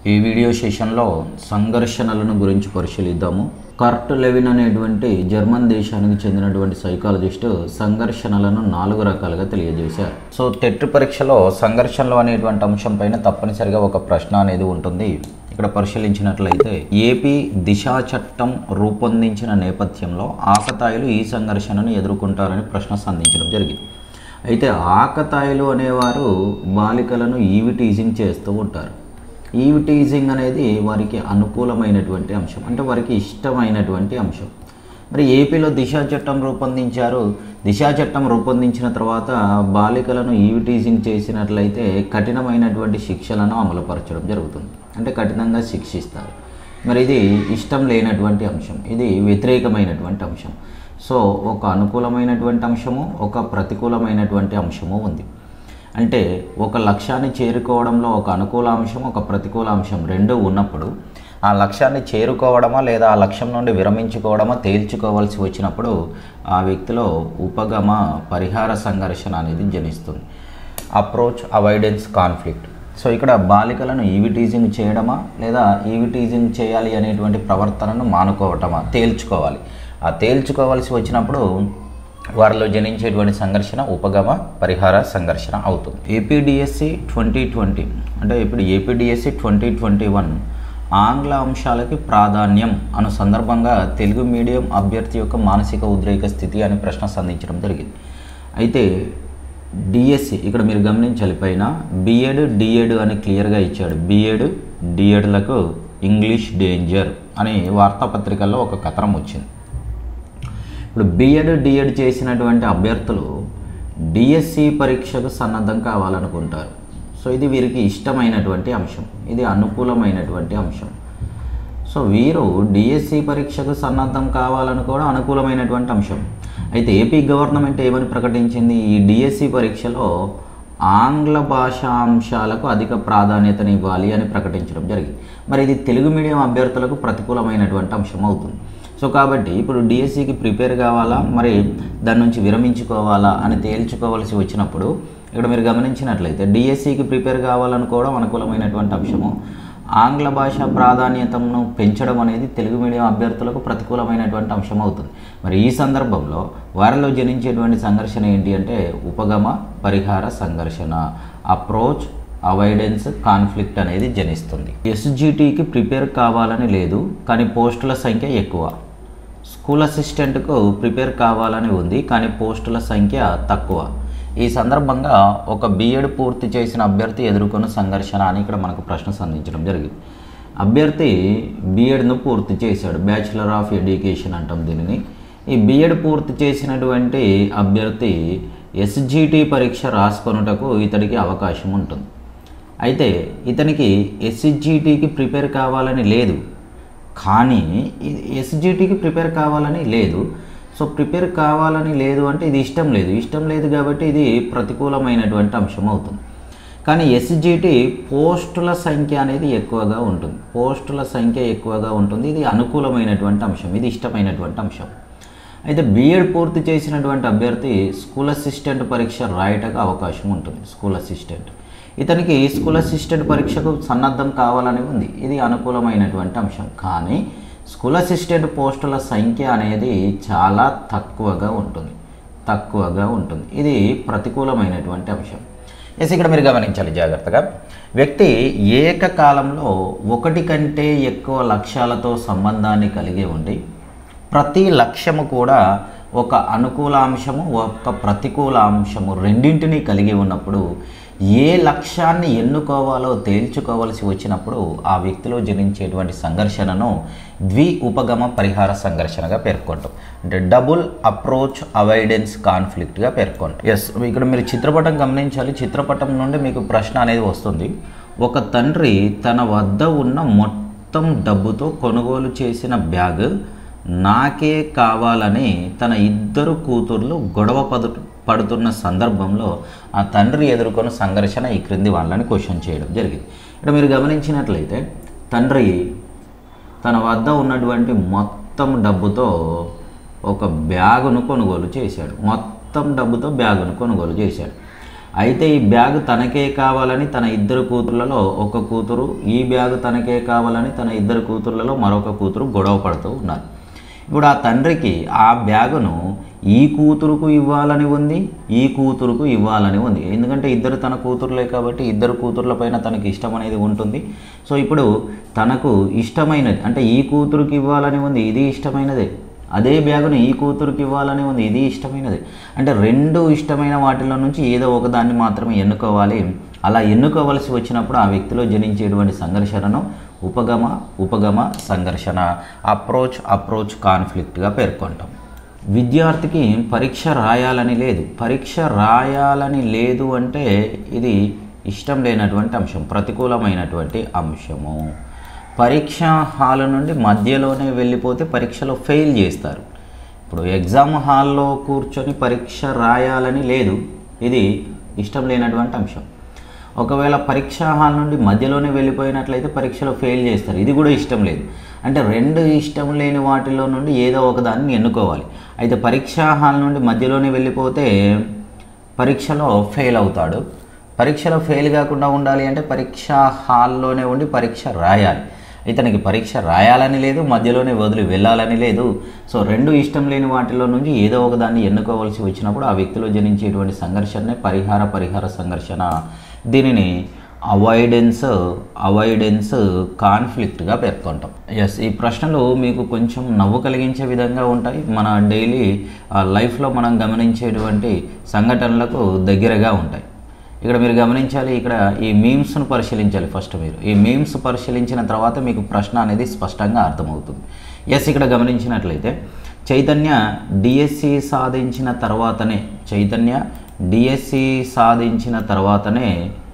ఈ వీడియో సెషన్లో సంఘర్షణలను గురించి పరిశీలిద్దాము కర్ట్ లెవిన్ అనేటువంటి జర్మన్ దేశానికి చెందినటువంటి సైకాలజిస్ట్ సంఘర్షణలను నాలుగు రకాలుగా తెలియజేశారు సో టెట్ పరీక్షలో సంఘర్షణలు అనేటువంటి అంశం పైన తప్పనిసరిగా ఒక ప్రశ్న అనేది ఉంటుంది ఇక్కడ పరిశీలించినట్లయితే ఏపీ దిశా చట్టం రూపొందించిన నేపథ్యంలో ఆకతాయిలు ఈ సంఘర్షణను ఎదుర్కొంటారని ప్రశ్న సంధించడం జరిగింది అయితే ఆకతాయిలు అనేవారు బాలికలను ఈవి టీజింగ్ చేస్తూ ఉంటారు ఈవి టీజింగ్ అనేది వారికి అనుకూలమైనటువంటి అంశం అంటే వారికి ఇష్టమైనటువంటి అంశం మరి ఏపీలో దిశా చట్టం రూపొందించారు దిశా చట్టం రూపొందించిన తర్వాత బాలికలను ఈవి టీజింగ్ చేసినట్లయితే కఠినమైనటువంటి శిక్షలను అమలుపరచడం జరుగుతుంది అంటే కఠినంగా శిక్షిస్తారు మరి ఇది ఇష్టం లేనటువంటి అంశం ఇది వ్యతిరేకమైనటువంటి అంశం సో ఒక అనుకూలమైనటువంటి అంశము ఒక ప్రతికూలమైనటువంటి అంశము ఉంది అంటే ఒక లక్ష్యాన్ని చేరుకోవడంలో ఒక అనుకూల అంశం ఒక ప్రతికూల అంశం రెండు ఉన్నప్పుడు ఆ లక్ష్యాన్ని చేరుకోవడమా లేదా ఆ లక్ష్యం నుండి విరమించుకోవడమా తేల్చుకోవాల్సి వచ్చినప్పుడు ఆ వ్యక్తిలో ఉపగమ పరిహార సంఘర్షణ అనేది జనిస్తుంది అప్రోచ్ అవాయిడెన్స్ కాన్ఫ్లిక్ట్ సో ఇక్కడ బాలికలను ఈవి టీజింగ్ చేయడమా లేదా ఈవి టీజింగ్ చేయాలి అనేటువంటి ప్రవర్తనను మానుకోవటమా తేల్చుకోవాలి ఆ తేల్చుకోవాల్సి వచ్చినప్పుడు వారిలో జనించేటువంటి సంఘర్షణ ఉపగమ పరిహార సంఘర్షణ అవుతుంది ఏపీడిఎస్సి ట్వంటీ ట్వంటీ అంటే ఇప్పుడు ఏపీడిఎస్సి ట్వంటీ ట్వంటీ వన్ ఆంగ్ల అంశాలకి ప్రాధాన్యం అను సందర్భంగా తెలుగు మీడియం అభ్యర్థి యొక్క మానసిక ఉద్రేక స్థితి అని ప్రశ్న సంధించడం జరిగింది అయితే డిఎస్సి ఇక్కడ మీరు గమనించాలి పైన బిఎడ్ డిఎడ్ అని క్లియర్గా ఇచ్చాడు బిఎడ్ డిఎడ్లకు ఇంగ్లీష్ డేంజర్ అని వార్తాపత్రికల్లో ఒక కథనం వచ్చింది ఇప్పుడు బిఎడ్ డిఎడ్ చేసినటువంటి అభ్యర్థులు డిఎస్సి పరీక్షకు సన్నద్ధం కావాలనుకుంటారు సో ఇది వీరికి ఇష్టమైనటువంటి అంశం ఇది అనుకూలమైనటువంటి అంశం సో వీరు డిఎస్సి పరీక్షకు సన్నద్ధం కావాలనుకోవడం అనుకూలమైనటువంటి అంశం అయితే ఏపీ గవర్నమెంట్ ఏమని ప్రకటించింది ఈ డిఎస్సి పరీక్షలో ఆంగ్ల భాషా అంశాలకు అధిక ప్రాధాన్యతనివ్వాలి అని ప్రకటించడం జరిగింది మరి ఇది తెలుగు మీడియం అభ్యర్థులకు ప్రతికూలమైనటువంటి అంశం అవుతుంది సో కాబట్టి ఇప్పుడు డిఎస్సికి ప్రిపేర్ కావాలా మరి దాని నుంచి విరమించుకోవాలా అని తేల్చుకోవాల్సి వచ్చినప్పుడు ఇక్కడ మీరు గమనించినట్లయితే డిఎస్సికి ప్రిపేర్ కావాలనుకోవడం అనుకూలమైనటువంటి అంశము ఆంగ్ల భాష ప్రాధాన్యతను పెంచడం అనేది తెలుగు మీడియం అభ్యర్థులకు ప్రతికూలమైనటువంటి అంశం అవుతుంది మరి ఈ సందర్భంలో వారిలో జనించేటువంటి సంఘర్షణ ఏంటి అంటే ఉపగమ పరిహార సంఘర్షణ అప్రోచ్ అవాయిడెన్స్ కాన్ఫ్లిక్ట్ అనేది జనిస్తుంది ఎస్జిటికి ప్రిపేర్ కావాలని లేదు కానీ పోస్టుల సంఖ్య ఎక్కువ స్కూల్ అసిస్టెంట్కు ప్రిపేర్ కావాలని ఉంది కానీ పోస్టుల సంఖ్య తక్కువ ఈ సందర్భంగా ఒక బీఎడ్ పూర్తి చేసిన అభ్యర్థి ఎదుర్కొన్న సంఘర్షణ అని ఇక్కడ మనకు ప్రశ్న సంధించడం జరిగింది అభ్యర్థి బీఎడ్ను పూర్తి చేశాడు బ్యాచిలర్ ఆఫ్ ఎడ్యుకేషన్ అంటాం దీనిని ఈ బీఎడ్ పూర్తి చేసినటువంటి అభ్యర్థి ఎస్జిటి పరీక్ష రాసుకొనుటకు ఇతడికి అవకాశం ఉంటుంది అయితే ఇతనికి ఎస్జిటికి ప్రిపేర్ కావాలని లేదు కానీ ఎస్జిటికి ప్రిపేర్ కావాలని లేదు సో ప్రిపేర్ కావాలని లేదు అంటే ఇది ఇష్టం లేదు ఇష్టం లేదు కాబట్టి ఇది ప్రతికూలమైనటువంటి అంశం అవుతుంది కానీ ఎస్జిటి పోస్టుల సంఖ్య అనేది ఎక్కువగా ఉంటుంది పోస్టుల సంఖ్య ఎక్కువగా ఉంటుంది ఇది అనుకూలమైనటువంటి అంశం ఇది ఇష్టమైనటువంటి అంశం అయితే బీఎడ్ పూర్తి చేసినటువంటి అభ్యర్థి స్కూల్ అసిస్టెంట్ పరీక్ష రాయటకు అవకాశం ఉంటుంది స్కూల్ అసిస్టెంట్ ఇతనికి స్కూల్ అసిస్టెంట్ పరీక్షకు సన్నద్ధం కావాలని ఉంది ఇది అనుకూలమైనటువంటి అంశం కానీ స్కూల్ అసిస్టెంట్ పోస్టుల సంఖ్య అనేది చాలా తక్కువగా ఉంటుంది తక్కువగా ఉంటుంది ఇది ప్రతికూలమైనటువంటి అంశం ఎస్ ఇక్కడ మీరు గమనించాలి జాగ్రత్తగా వ్యక్తి ఏకకాలంలో ఒకటి కంటే ఎక్కువ లక్ష్యాలతో సంబంధాన్ని కలిగి ఉండి ప్రతి లక్ష్యము కూడా ఒక అనుకూల అంశము ఒక ప్రతికూల అంశము రెండింటినీ కలిగి ఉన్నప్పుడు ఏ లక్ష్యాన్ని ఎన్నుకోవాలో తేల్చుకోవాల్సి వచ్చినప్పుడు ఆ వ్యక్తిలో జనించేటువంటి సంఘర్షణను ద్వి ఉపగమ పరిహార సంఘర్షణగా పేర్కొంటాం అంటే డబుల్ అప్రోచ్ అవాయిడెన్స్ కాన్ఫ్లిక్ట్గా పేర్కొంటాం ఎస్ ఇక్కడ మీరు చిత్రపటం గమనించాలి చిత్రపటం నుండి మీకు ప్రశ్న అనేది వస్తుంది ఒక తండ్రి తన వద్ద ఉన్న మొత్తం డబ్బుతో కొనుగోలు చేసిన బ్యాగ్ నాకే కావాలని తన ఇద్దరు కూతుర్లు గొడవ పడు పడుతున్న సందర్భంలో ఆ తండ్రి ఎదుర్కొన్న సంఘర్షణ ఈ క్రింది వాళ్ళని క్వశ్చన్ చేయడం జరిగింది ఇక్కడ మీరు గమనించినట్లయితే తండ్రి తన వద్ద ఉన్నటువంటి మొత్తం డబ్బుతో ఒక బ్యాగును కొనుగోలు చేశాడు మొత్తం డబ్బుతో బ్యాగును కొనుగోలు చేశాడు అయితే ఈ బ్యాగ్ తనకే కావాలని తన ఇద్దరు కూతుర్లలో ఒక కూతురు ఈ బ్యాగ్ తనకే కావాలని తన ఇద్దరు కూతుర్లలో మరొక కూతురు గొడవ పడుతూ ఉన్నారు ఇప్పుడు ఆ తండ్రికి ఆ బ్యాగును ఈ కూతురుకు ఇవ్వాలని ఉంది ఈ కూతురుకు ఇవ్వాలని ఉంది ఎందుకంటే ఇద్దరు తన కూతురులే కాబట్టి ఇద్దరు కూతుర్ల పైన తనకి ఇష్టం అనేది ఉంటుంది సో ఇప్పుడు తనకు ఇష్టమైనది అంటే ఈ కూతురుకి ఇవ్వాలని ఉంది ఇది ఇష్టమైనదే అదే బ్యాగును ఈ కూతురుకి ఇవ్వాలని ఉంది ఇది ఇష్టమైనది అంటే రెండు ఇష్టమైన వాటిలో నుంచి ఏదో ఒకదాన్ని మాత్రమే ఎన్నుకోవాలి అలా ఎన్నుకోవలసి వచ్చినప్పుడు ఆ వ్యక్తిలో జనించేటువంటి సంఘర్షణను ఉపగమ ఉపగమ సంఘర్షణ అప్రోచ్ అప్రోచ్ కాన్ఫ్లిక్ట్గా పేర్కొంటాం విద్యార్థికి పరీక్ష రాయాలని లేదు పరీక్ష రాయాలని లేదు అంటే ఇది ఇష్టం లేనటువంటి అంశం ప్రతికూలమైనటువంటి అంశము పరీక్షా హాల్ నుండి మధ్యలోనే వెళ్ళిపోతే పరీక్షలో ఫెయిల్ చేస్తారు ఇప్పుడు ఎగ్జామ్ హాల్లో కూర్చొని పరీక్ష రాయాలని లేదు ఇది ఇష్టం లేనటువంటి అంశం ఒకవేళ పరీక్షా హాల్ నుండి మధ్యలోనే వెళ్ళిపోయినట్లయితే పరీక్షలో ఫెయిల్ చేస్తారు ఇది కూడా ఇష్టం లేదు అంటే రెండు ఇష్టం లేని వాటిలో నుండి ఏదో ఒకదాన్ని ఎన్నుకోవాలి అయితే పరీక్షా హాల్ నుండి మధ్యలోనే వెళ్ళిపోతే పరీక్షలో ఫెయిల్ అవుతాడు పరీక్షలో ఫెయిల్ కాకుండా ఉండాలి అంటే పరీక్షా హాల్లోనే ఉండి పరీక్ష రాయాలి ఇతనికి పరీక్ష రాయాలని లేదు మధ్యలోనే వదిలి వెళ్ళాలని లేదు సో రెండు ఇష్టం లేని వాటిలో నుంచి ఏదో ఒక దాన్ని ఎన్నుకోవాల్సి వచ్చినప్పుడు ఆ వ్యక్తిలో జనించేటువంటి సంఘర్షణనే పరిహార పరిహార సంఘర్షణ దీనిని అవాయిడెన్స్ అవాయిడెన్స్ కాన్ఫ్లిక్ట్గా పేర్కొంటాం ఎస్ ఈ ప్రశ్నలు మీకు కొంచెం నవ్వు కలిగించే విధంగా ఉంటాయి మన డైలీ లైఫ్లో మనం గమనించేటువంటి సంఘటనలకు దగ్గరగా ఉంటాయి ఇక్కడ మీరు గమనించాలి ఇక్కడ ఈ మీమ్స్ను పరిశీలించాలి ఫస్ట్ మీరు ఈ మీమ్స్ పరిశీలించిన తర్వాత మీకు ప్రశ్న అనేది స్పష్టంగా అర్థమవుతుంది ఎస్ ఇక్కడ గమనించినట్లయితే చైతన్య డిఎస్సి సాధించిన తర్వాతనే చైతన్య డిఎస్సి సాధించిన తర్వాతనే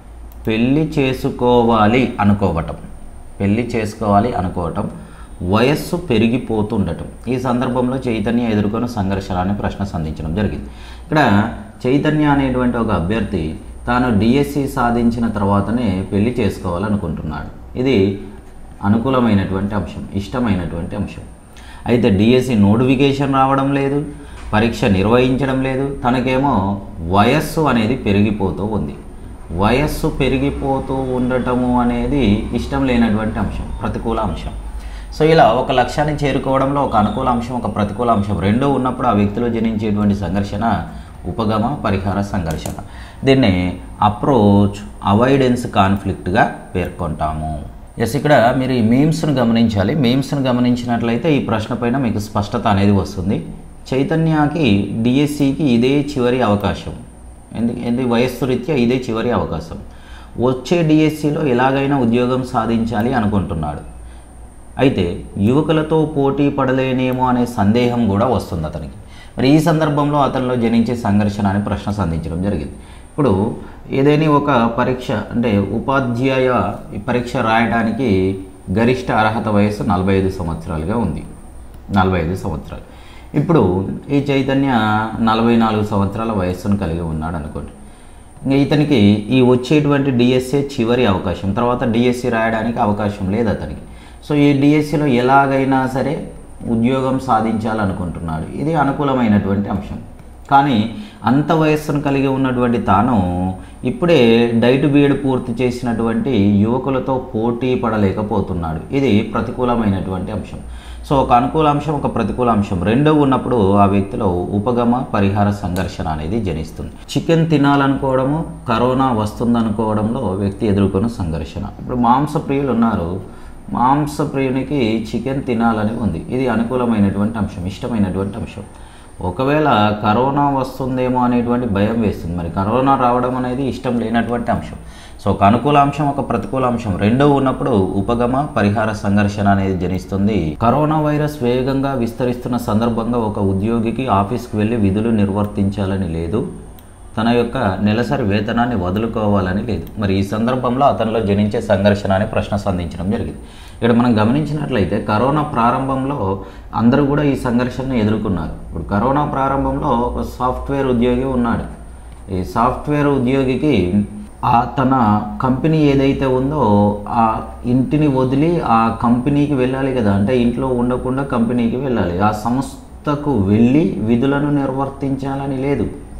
పెళ్ళి చేసుకోవాలి అనుకోవటం పెళ్ళి చేసుకోవాలి అనుకోవటం వయస్సు పెరిగిపోతుండటం ఈ సందర్భంలో చైతన్య ఎదుర్కొన్న సంఘర్షణ అనే ప్రశ్న సంధించడం జరిగింది ఇక్కడ చైతన్య అనేటువంటి ఒక అభ్యర్థి తాను డిఎస్సి సాధించిన తర్వాతనే పెళ్లి చేసుకోవాలనుకుంటున్నాడు ఇది అనుకూలమైనటువంటి అంశం ఇష్టమైనటువంటి అంశం అయితే డిఎస్సి నోటిఫికేషన్ రావడం లేదు పరీక్ష నిర్వహించడం లేదు తనకేమో వయస్సు అనేది పెరిగిపోతూ ఉంది వయస్సు పెరిగిపోతూ ఉండటము అనేది ఇష్టం లేనటువంటి అంశం ప్రతికూల అంశం సో ఇలా ఒక లక్ష్యాన్ని చేరుకోవడంలో ఒక అనుకూల అంశం ఒక ప్రతికూల అంశం రెండూ ఉన్నప్పుడు ఆ వ్యక్తిలో జనించేటువంటి సంఘర్షణ ఉపగమ పరిహార సంఘర్షణ దీన్ని అప్రోచ్ అవాయిడెన్స్ కాన్ఫ్లిక్ట్గా పేర్కొంటాము ఎస్ ఇక్కడ మీరు ఈ మీమ్స్ను గమనించాలి మీమ్స్ను గమనించినట్లయితే ఈ ప్రశ్న పైన మీకు స్పష్టత అనేది వస్తుంది చైతన్యకి డిఎస్సికి ఇదే చివరి అవకాశం ఎందుకు ఎందుకు వయస్సు రీత్యా ఇదే చివరి అవకాశం వచ్చే డిఎస్సిలో ఎలాగైనా ఉద్యోగం సాధించాలి అనుకుంటున్నాడు అయితే యువకులతో పోటీ పడలేనేమో అనే సందేహం కూడా వస్తుంది అతనికి మరి ఈ సందర్భంలో అతనిలో జనించే సంఘర్షణ అనే ప్రశ్న సంధించడం జరిగింది ఇప్పుడు ఏదైనా ఒక పరీక్ష అంటే ఉపాధ్యాయ ఈ పరీక్ష రాయడానికి గరిష్ట అర్హత వయసు నలభై ఐదు సంవత్సరాలుగా ఉంది నలభై ఐదు సంవత్సరాలు ఇప్పుడు ఈ చైతన్య నలభై నాలుగు సంవత్సరాల వయస్సును కలిగి ఉన్నాడు అనుకోండి ఇంకా ఇతనికి ఈ వచ్చేటువంటి డిఎస్ఏ చివరి అవకాశం తర్వాత డిఎస్సి రాయడానికి అవకాశం లేదు అతనికి సో ఈ డిఎస్సిలో ఎలాగైనా సరే ఉద్యోగం సాధించాలనుకుంటున్నాడు ఇది అనుకూలమైనటువంటి అంశం కానీ అంత వయస్సును కలిగి ఉన్నటువంటి తాను ఇప్పుడే డైట్ బీఎడ్ పూర్తి చేసినటువంటి యువకులతో పోటీ పడలేకపోతున్నాడు ఇది ప్రతికూలమైనటువంటి అంశం సో ఒక అనుకూల అంశం ఒక ప్రతికూల అంశం రెండో ఉన్నప్పుడు ఆ వ్యక్తిలో ఉపగమ పరిహార సంఘర్షణ అనేది జనిస్తుంది చికెన్ తినాలనుకోవడము కరోనా వస్తుందనుకోవడంలో వ్యక్తి ఎదుర్కొన్న సంఘర్షణ ఇప్పుడు మాంసప్రియులు ఉన్నారు మాంసప్రియునికి చికెన్ తినాలని ఉంది ఇది అనుకూలమైనటువంటి అంశం ఇష్టమైనటువంటి అంశం ఒకవేళ కరోనా వస్తుందేమో అనేటువంటి భయం వేస్తుంది మరి కరోనా రావడం అనేది ఇష్టం లేనటువంటి అంశం సో ఒక అనుకూల అంశం ఒక ప్రతికూల అంశం రెండో ఉన్నప్పుడు ఉపగమ పరిహార సంఘర్షణ అనేది జనిస్తుంది కరోనా వైరస్ వేగంగా విస్తరిస్తున్న సందర్భంగా ఒక ఉద్యోగికి ఆఫీస్కి వెళ్ళి విధులు నిర్వర్తించాలని లేదు తన యొక్క నెలసరి వేతనాన్ని వదులుకోవాలని లేదు మరి ఈ సందర్భంలో అతనిలో జనించే సంఘర్షణ అనే ప్రశ్న సంధించడం జరిగింది ఇక్కడ మనం గమనించినట్లయితే కరోనా ప్రారంభంలో అందరూ కూడా ఈ సంఘర్షణను ఎదుర్కొన్నారు ఇప్పుడు కరోనా ప్రారంభంలో ఒక సాఫ్ట్వేర్ ఉద్యోగి ఉన్నాడు ఈ సాఫ్ట్వేర్ ఉద్యోగికి ఆ తన కంపెనీ ఏదైతే ఉందో ఆ ఇంటిని వదిలి ఆ కంపెనీకి వెళ్ళాలి కదా అంటే ఇంట్లో ఉండకుండా కంపెనీకి వెళ్ళాలి ఆ సంస్థకు వెళ్ళి విధులను నిర్వర్తించాలని లేదు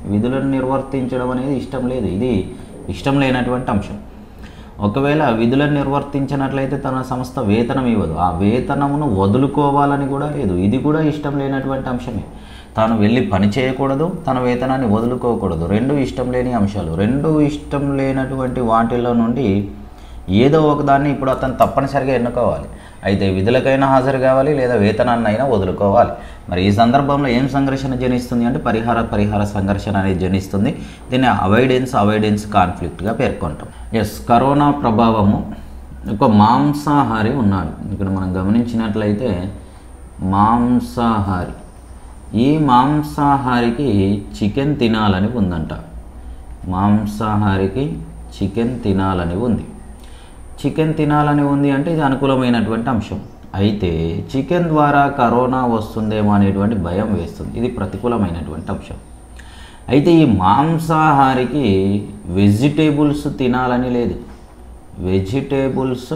విధులను నిర్వర్తించడం అనేది ఇష్టం లేదు ఇది ఇష్టం లేనటువంటి అంశం ఒకవేళ విధులను నిర్వర్తించినట్లయితే తన సంస్థ వేతనం ఇవ్వదు ఆ వేతనమును వదులుకోవాలని కూడా లేదు ఇది కూడా ఇష్టం లేనటువంటి అంశమే తాను వెళ్ళి పని చేయకూడదు తన వేతనాన్ని వదులుకోకూడదు రెండు ఇష్టం లేని అంశాలు రెండు ఇష్టం లేనటువంటి వాటిల్లో నుండి ఏదో ఒకదాన్ని ఇప్పుడు అతను తప్పనిసరిగా ఎన్నుకోవాలి అయితే విధులకైనా హాజరు కావాలి లేదా వేతనాన్ని అయినా వదులుకోవాలి మరి ఈ సందర్భంలో ఏం సంఘర్షణ జనిస్తుంది అంటే పరిహార పరిహార సంఘర్షణ అనేది జనిస్తుంది దీన్ని అవాయిడెన్స్ అవాయిడెన్స్ కాన్ఫ్లిక్ట్గా పేర్కొంటాం ఎస్ కరోనా ప్రభావము ఒక మాంసాహారి ఉన్నాడు ఇక్కడ మనం గమనించినట్లయితే మాంసాహారి ఈ మాంసాహారికి చికెన్ తినాలని ఉందంట మాంసాహారికి చికెన్ తినాలని ఉంది చికెన్ తినాలని ఉంది అంటే ఇది అనుకూలమైనటువంటి అంశం అయితే చికెన్ ద్వారా కరోనా వస్తుందేమో అనేటువంటి భయం వేస్తుంది ఇది ప్రతికూలమైనటువంటి అంశం అయితే ఈ మాంసాహారికి వెజిటేబుల్స్ తినాలని లేదు వెజిటేబుల్స్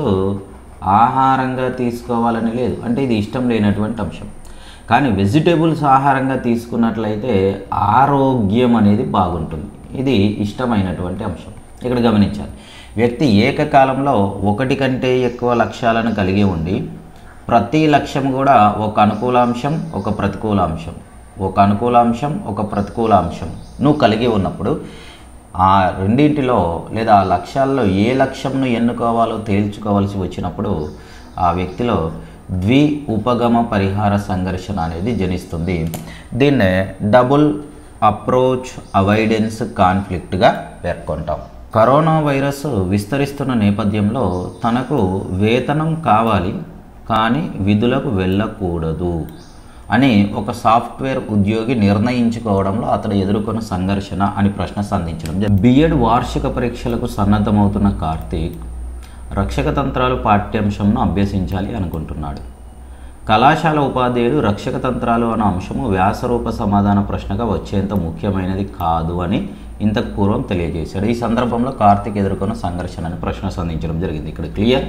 ఆహారంగా తీసుకోవాలని లేదు అంటే ఇది ఇష్టం లేనటువంటి అంశం కానీ వెజిటేబుల్స్ ఆహారంగా తీసుకున్నట్లయితే ఆరోగ్యం అనేది బాగుంటుంది ఇది ఇష్టమైనటువంటి అంశం ఇక్కడ గమనించాలి వ్యక్తి ఏకకాలంలో ఒకటి కంటే ఎక్కువ లక్ష్యాలను కలిగి ఉండి ప్రతి లక్ష్యం కూడా ఒక అనుకూల అంశం ఒక ప్రతికూల అంశం ఒక అనుకూల అంశం ఒక ప్రతికూల అంశం నువ్వు కలిగి ఉన్నప్పుడు ఆ రెండింటిలో లేదా ఆ లక్ష్యాల్లో ఏ లక్ష్యంను ఎన్నుకోవాలో తేల్చుకోవాల్సి వచ్చినప్పుడు ఆ వ్యక్తిలో ద్వి ఉపగమ పరిహార సంఘర్షణ అనేది జనిస్తుంది దీన్నే డబుల్ అప్రోచ్ అవాయిడెన్స్ కాన్ఫ్లిక్ట్గా పేర్కొంటాం కరోనా వైరస్ విస్తరిస్తున్న నేపథ్యంలో తనకు వేతనం కావాలి కానీ విధులకు వెళ్ళకూడదు అని ఒక సాఫ్ట్వేర్ ఉద్యోగి నిర్ణయించుకోవడంలో అతడు ఎదుర్కొన్న సంఘర్షణ అని ప్రశ్న సంధించడం బిఎడ్ వార్షిక పరీక్షలకు సన్నద్ధమవుతున్న కార్తీక్ రక్షక తంత్రాలు పాఠ్యాంశంను అభ్యసించాలి అనుకుంటున్నాడు కళాశాల ఉపాధ్యాయుడు రక్షక తంత్రాలు అన్న అంశము వ్యాసరూప సమాధాన ప్రశ్నగా వచ్చేంత ముఖ్యమైనది కాదు అని ఇంతకు పూర్వం తెలియజేశాడు ఈ సందర్భంలో కార్తీక్ ఎదుర్కొన్న సంఘర్షణని ప్రశ్న సంధించడం జరిగింది ఇక్కడ క్లియర్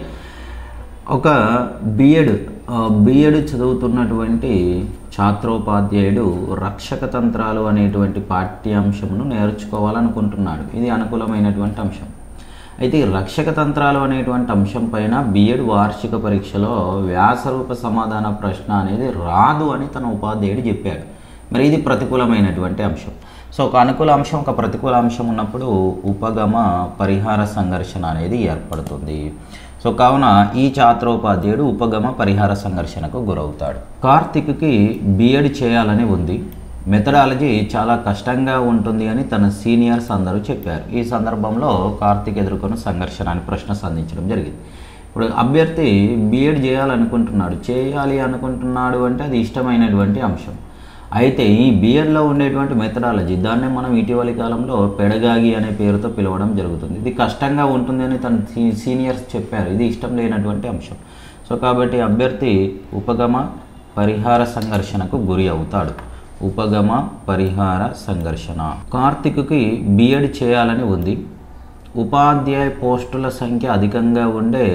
ఒక బిఎడ్ బిఎడ్ చదువుతున్నటువంటి ఛాత్రోపాధ్యాయుడు రక్షక తంత్రాలు అనేటువంటి పాఠ్యాంశమును నేర్చుకోవాలనుకుంటున్నాడు ఇది అనుకూలమైనటువంటి అంశం అయితే ఈ రక్షక తంత్రాలు అనేటువంటి అంశం పైన బిఎడ్ వార్షిక పరీక్షలో వ్యాసరూప సమాధాన ప్రశ్న అనేది రాదు అని తన ఉపాధ్యాయుడు చెప్పాడు మరి ఇది ప్రతికూలమైనటువంటి అంశం సో ఒక అనుకూల అంశం ఒక ప్రతికూల అంశం ఉన్నప్పుడు ఉపగమ పరిహార సంఘర్షణ అనేది ఏర్పడుతుంది సో కావున ఈ ఛాత్రోపాధ్యాయుడు ఉపగమ పరిహార సంఘర్షణకు గురవుతాడు కార్తిక్కి బిఎడ్ చేయాలని ఉంది మెథడాలజీ చాలా కష్టంగా ఉంటుంది అని తన సీనియర్స్ అందరూ చెప్పారు ఈ సందర్భంలో కార్తిక్ ఎదుర్కొన్న సంఘర్షణ అని ప్రశ్న సంధించడం జరిగింది ఇప్పుడు అభ్యర్థి బీఎడ్ చేయాలనుకుంటున్నాడు చేయాలి అనుకుంటున్నాడు అంటే అది ఇష్టమైనటువంటి అంశం అయితే ఈ బీఎడ్లో ఉండేటువంటి మెథడాలజీ దాన్నే మనం ఇటీవలి కాలంలో పెడగాగి అనే పేరుతో పిలవడం జరుగుతుంది ఇది కష్టంగా ఉంటుంది అని తన సీ- సీనియర్స్ చెప్పారు ఇది ఇష్టం లేనటువంటి అంశం సో కాబట్టి అభ్యర్థి ఉపగమ పరిహార సంఘర్షణకు గురి అవుతాడు ఉపగమ పరిహార సంఘర్షణ కార్తిక్కి బిఎడ్ చేయాలని ఉంది ఉపాధ్యాయ పోస్టుల సంఖ్య అధికంగా ఉండే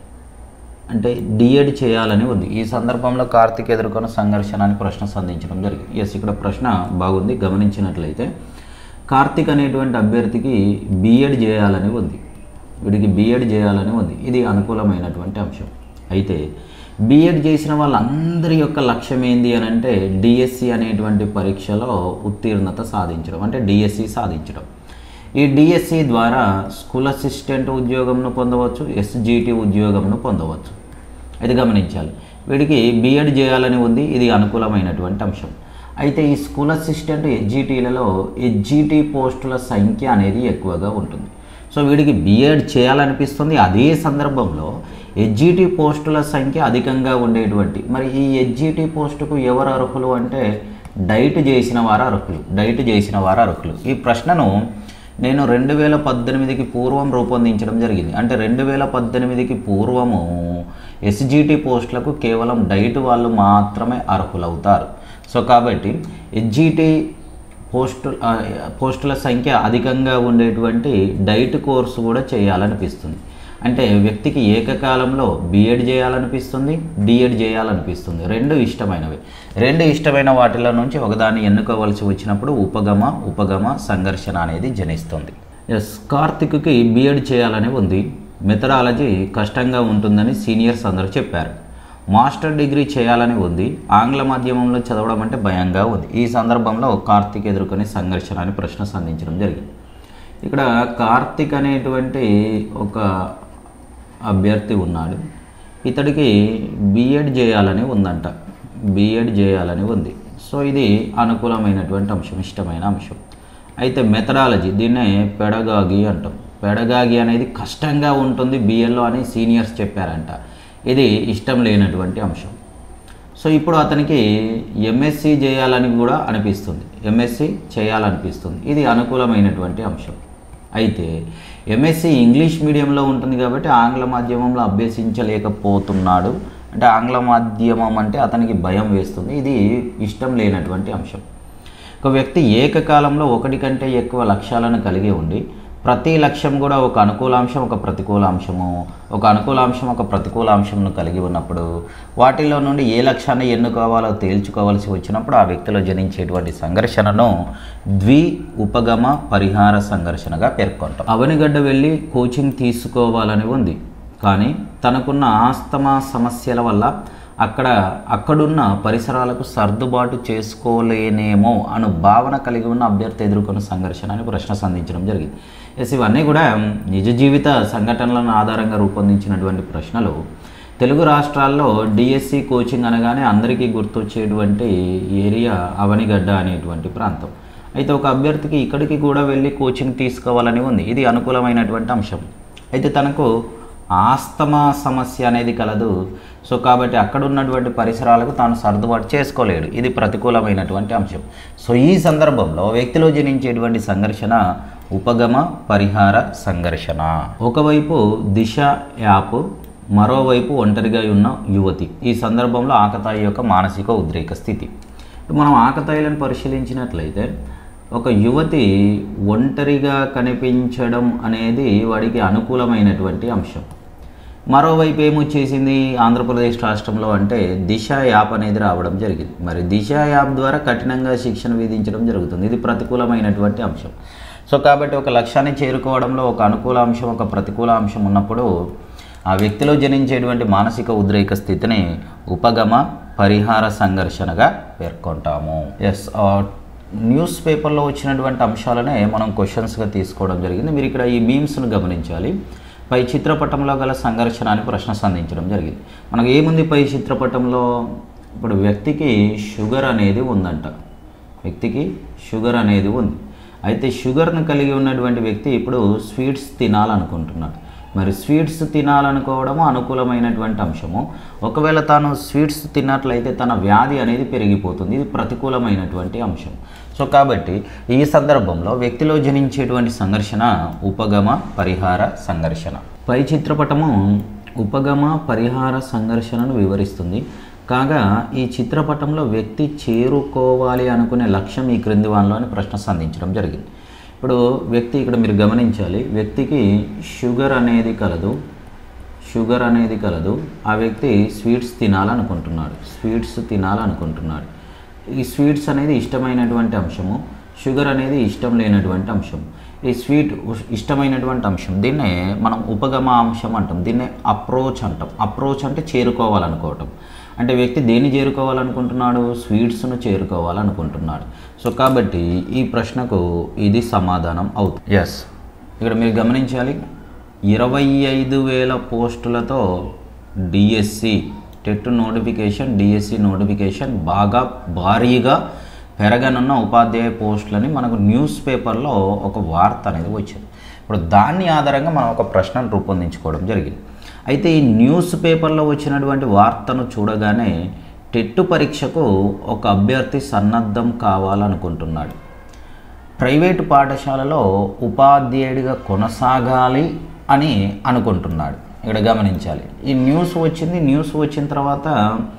అంటే డిఎడ్ చేయాలని ఉంది ఈ సందర్భంలో కార్తిక్ ఎదుర్కొన్న సంఘర్షణ అని ప్రశ్న సంధించడం జరిగింది ఎస్ ఇక్కడ ప్రశ్న బాగుంది గమనించినట్లయితే కార్తిక్ అనేటువంటి అభ్యర్థికి బిఎడ్ చేయాలని ఉంది వీడికి బిఎడ్ చేయాలని ఉంది ఇది అనుకూలమైనటువంటి అంశం అయితే బిఎడ్ చేసిన వాళ్ళందరి యొక్క లక్ష్యం ఏంది అని అంటే డిఎస్సి అనేటువంటి పరీక్షలో ఉత్తీర్ణత సాధించడం అంటే డిఎస్సి సాధించడం ఈ డిఎస్సి ద్వారా స్కూల్ అసిస్టెంట్ ఉద్యోగంను పొందవచ్చు ఎస్జిటి ఉద్యోగంను పొందవచ్చు ఇది గమనించాలి వీడికి బిఎడ్ చేయాలని ఉంది ఇది అనుకూలమైనటువంటి అంశం అయితే ఈ స్కూల్ అసిస్టెంట్ ఎస్జిటీలలో ఎస్జిటి పోస్టుల సంఖ్య అనేది ఎక్కువగా ఉంటుంది సో వీడికి బిఎడ్ చేయాలనిపిస్తుంది అదే సందర్భంలో ఎస్జిటి పోస్టుల సంఖ్య అధికంగా ఉండేటువంటి మరి ఈ ఎస్జిటి పోస్టుకు ఎవరు అర్హులు అంటే డైట్ చేసిన వారు అర్హులు డైట్ చేసిన వారు అర్హులు ఈ ప్రశ్నను నేను రెండు వేల పద్దెనిమిదికి పూర్వం రూపొందించడం జరిగింది అంటే రెండు వేల పద్దెనిమిదికి పూర్వము ఎస్జిటి పోస్టులకు కేవలం డైట్ వాళ్ళు మాత్రమే అర్హులవుతారు సో కాబట్టి ఎస్జిటి పోస్టు ఆ, పోస్టుల సంఖ్య అధికంగా ఉండేటువంటి డైట్ కోర్సు కూడా చేయాలనిపిస్తుంది అంటే వ్యక్తికి ఏకకాలంలో బీఎడ్ చేయాలనిపిస్తుంది డిఎడ్ చేయాలనిపిస్తుంది రెండు ఇష్టమైనవి రెండు ఇష్టమైన వాటిలో నుంచి ఒకదాన్ని ఎన్నుకోవాల్సి వచ్చినప్పుడు ఉపగమ ఉపగమ సంఘర్షణ అనేది జనిస్తుంది ఎస్ కార్తిక్కి బీఎడ్ చేయాలని ఉంది మెథడాలజీ కష్టంగా ఉంటుందని సీనియర్స్ అందరూ చెప్పారు మాస్టర్ డిగ్రీ చేయాలని ఉంది ఆంగ్ల మాధ్యమంలో చదవడం అంటే భయంగా ఉంది ఈ సందర్భంలో కార్తిక్ ఎదుర్కొని సంఘర్షణ అని ప్రశ్న సంధించడం జరిగింది ఇక్కడ కార్తిక్ అనేటువంటి ఒక అభ్యర్థి ఉన్నాడు ఇతడికి బీఎడ్ చేయాలని ఉందంట బీఎడ్ చేయాలని ఉంది సో ఇది అనుకూలమైనటువంటి అంశం ఇష్టమైన అంశం అయితే మెథడాలజీ దీన్నే పెడగాగి అంటాం పెడగాగి అనేది కష్టంగా ఉంటుంది బిఎల్లో అని సీనియర్స్ చెప్పారంట ఇది ఇష్టం లేనటువంటి అంశం సో ఇప్పుడు అతనికి ఎంఎస్సి చేయాలని కూడా అనిపిస్తుంది ఎంఎస్సి చేయాలనిపిస్తుంది ఇది అనుకూలమైనటువంటి అంశం అయితే ఎంఎస్సి ఇంగ్లీష్ మీడియంలో ఉంటుంది కాబట్టి ఆంగ్ల మాధ్యమంలో అభ్యసించలేకపోతున్నాడు అంటే ఆంగ్ల మాధ్యమం అంటే అతనికి భయం వేస్తుంది ఇది ఇష్టం లేనటువంటి అంశం ఒక వ్యక్తి ఏకకాలంలో ఒకటి కంటే ఎక్కువ లక్ష్యాలను కలిగి ఉండి ప్రతి లక్ష్యం కూడా ఒక అనుకూలాంశం ఒక ప్రతికూల అంశము ఒక అనుకూలాంశం ఒక ప్రతికూల అంశంను కలిగి ఉన్నప్పుడు వాటిలో నుండి ఏ లక్ష్యాన్ని ఎన్నుకోవాలో తేల్చుకోవాల్సి వచ్చినప్పుడు ఆ వ్యక్తిలో జనించేటువంటి సంఘర్షణను ద్వి ఉపగమ పరిహార సంఘర్షణగా పేర్కొంటాం అవనిగడ్డ వెళ్ళి కోచింగ్ తీసుకోవాలని ఉంది కానీ తనకున్న ఆస్తమా సమస్యల వల్ల అక్కడ అక్కడున్న పరిసరాలకు సర్దుబాటు చేసుకోలేనేమో అను భావన కలిగి ఉన్న అభ్యర్థి ఎదుర్కొన్న సంఘర్షణ అని ప్రశ్న సంధించడం జరిగింది ఎస్ ఇవన్నీ కూడా నిజ జీవిత సంఘటనలను ఆధారంగా రూపొందించినటువంటి ప్రశ్నలు తెలుగు రాష్ట్రాల్లో డిఎస్సి కోచింగ్ అనగానే అందరికీ గుర్తొచ్చేటువంటి ఏరియా అవనిగడ్డ అనేటువంటి ప్రాంతం అయితే ఒక అభ్యర్థికి ఇక్కడికి కూడా వెళ్ళి కోచింగ్ తీసుకోవాలని ఉంది ఇది అనుకూలమైనటువంటి అంశం అయితే తనకు ఆస్తమా సమస్య అనేది కలదు సో కాబట్టి అక్కడ ఉన్నటువంటి పరిసరాలకు తాను సర్దుబాటు చేసుకోలేడు ఇది ప్రతికూలమైనటువంటి అంశం సో ఈ సందర్భంలో వ్యక్తిలో జనించేటువంటి సంఘర్షణ ఉపగమ పరిహార సంఘర్షణ ఒకవైపు దిశ యాప్ మరోవైపు ఒంటరిగా ఉన్న యువతి ఈ సందర్భంలో ఆకతాయి యొక్క మానసిక ఉద్రేక స్థితి మనం ఆకతాయిలను పరిశీలించినట్లయితే ఒక యువతి ఒంటరిగా కనిపించడం అనేది వాడికి అనుకూలమైనటువంటి అంశం మరోవైపు ఏమొచ్చేసింది ఆంధ్రప్రదేశ్ రాష్ట్రంలో అంటే దిశ యాప్ అనేది రావడం జరిగింది మరి దిశ యాప్ ద్వారా కఠినంగా శిక్షణ విధించడం జరుగుతుంది ఇది ప్రతికూలమైనటువంటి అంశం సో కాబట్టి ఒక లక్ష్యాన్ని చేరుకోవడంలో ఒక అనుకూల అంశం ఒక ప్రతికూల అంశం ఉన్నప్పుడు ఆ వ్యక్తిలో జనించేటువంటి మానసిక ఉద్రేక స్థితిని ఉపగమ పరిహార సంఘర్షణగా పేర్కొంటాము ఎస్ న్యూస్ పేపర్లో వచ్చినటువంటి అంశాలనే మనం క్వశ్చన్స్గా తీసుకోవడం జరిగింది మీరు ఇక్కడ ఈ మీమ్స్ను గమనించాలి పై చిత్రపటంలో గల సంఘర్షణ అని ప్రశ్న సంధించడం జరిగింది మనకు ఏముంది పై చిత్రపటంలో ఇప్పుడు వ్యక్తికి షుగర్ అనేది ఉందంట వ్యక్తికి షుగర్ అనేది ఉంది అయితే షుగర్ను కలిగి ఉన్నటువంటి వ్యక్తి ఇప్పుడు స్వీట్స్ తినాలనుకుంటున్నాడు మరి స్వీట్స్ తినాలనుకోవడము అనుకూలమైనటువంటి అంశము ఒకవేళ తాను స్వీట్స్ తిన్నట్లయితే తన వ్యాధి అనేది పెరిగిపోతుంది ఇది ప్రతికూలమైనటువంటి అంశం సో కాబట్టి ఈ సందర్భంలో వ్యక్తిలో జనించేటువంటి సంఘర్షణ ఉపగమ పరిహార సంఘర్షణ పై చిత్రపటము ఉపగమ పరిహార సంఘర్షణను వివరిస్తుంది కాగా ఈ చిత్రపటంలో వ్యక్తి చేరుకోవాలి అనుకునే లక్ష్యం ఈ క్రింది వానిలో అని ప్రశ్న సంధించడం జరిగింది ఇప్పుడు వ్యక్తి ఇక్కడ మీరు గమనించాలి వ్యక్తికి షుగర్ అనేది కలదు షుగర్ అనేది కలదు ఆ వ్యక్తి స్వీట్స్ తినాలనుకుంటున్నాడు స్వీట్స్ తినాలనుకుంటున్నాడు ఈ స్వీట్స్ అనేది ఇష్టమైనటువంటి అంశము షుగర్ అనేది ఇష్టం లేనటువంటి అంశం ఈ స్వీట్ ఉష్- ఇష్టమైనటువంటి అంశం దీన్నే మనం ఉపగమ అంశం అంటాం దీన్నే అప్రోచ్ అంటాం అప్రోచ్ అంటే చేరుకోవాలనుకోవటం అంటే వ్యక్తి దేన్ని చేరుకోవాలనుకుంటున్నాడు స్వీట్స్ను చేరుకోవాలనుకుంటున్నాడు సో కాబట్టి ఈ ప్రశ్నకు ఇది సమాధానం అవుతుంది ఎస్ ఇక్కడ మీరు గమనించాలి ఇరవై ఐదు వేల పోస్టులతో DSC TET notification DSC notification బాగా భారీగా పెరగనున్న ఉపాధ్యాయ పోస్టులని మనకు న్యూస్ పేపర్లో ఒక వార్త అనేది వచ్చింది ఇప్పుడు దాన్ని ఆధారంగా మనం ఒక ప్రశ్నను రూపొందించుకోవడం జరిగింది అయితే ఈ న్యూస్ పేపర్లో వచ్చినటువంటి వార్తను చూడగానే టెట్టు పరీక్షకు ఒక అభ్యర్థి సన్నద్ధం కావాలనుకుంటున్నాడు ప్రైవేటు పాఠశాలలో ఉపాధ్యాయుడిగా కొనసాగాలి అని అనుకుంటున్నాడు ఇక్కడ గమనించాలి ఈ న్యూస్ వచ్చింది న్యూస్ వచ్చిన తర్వాత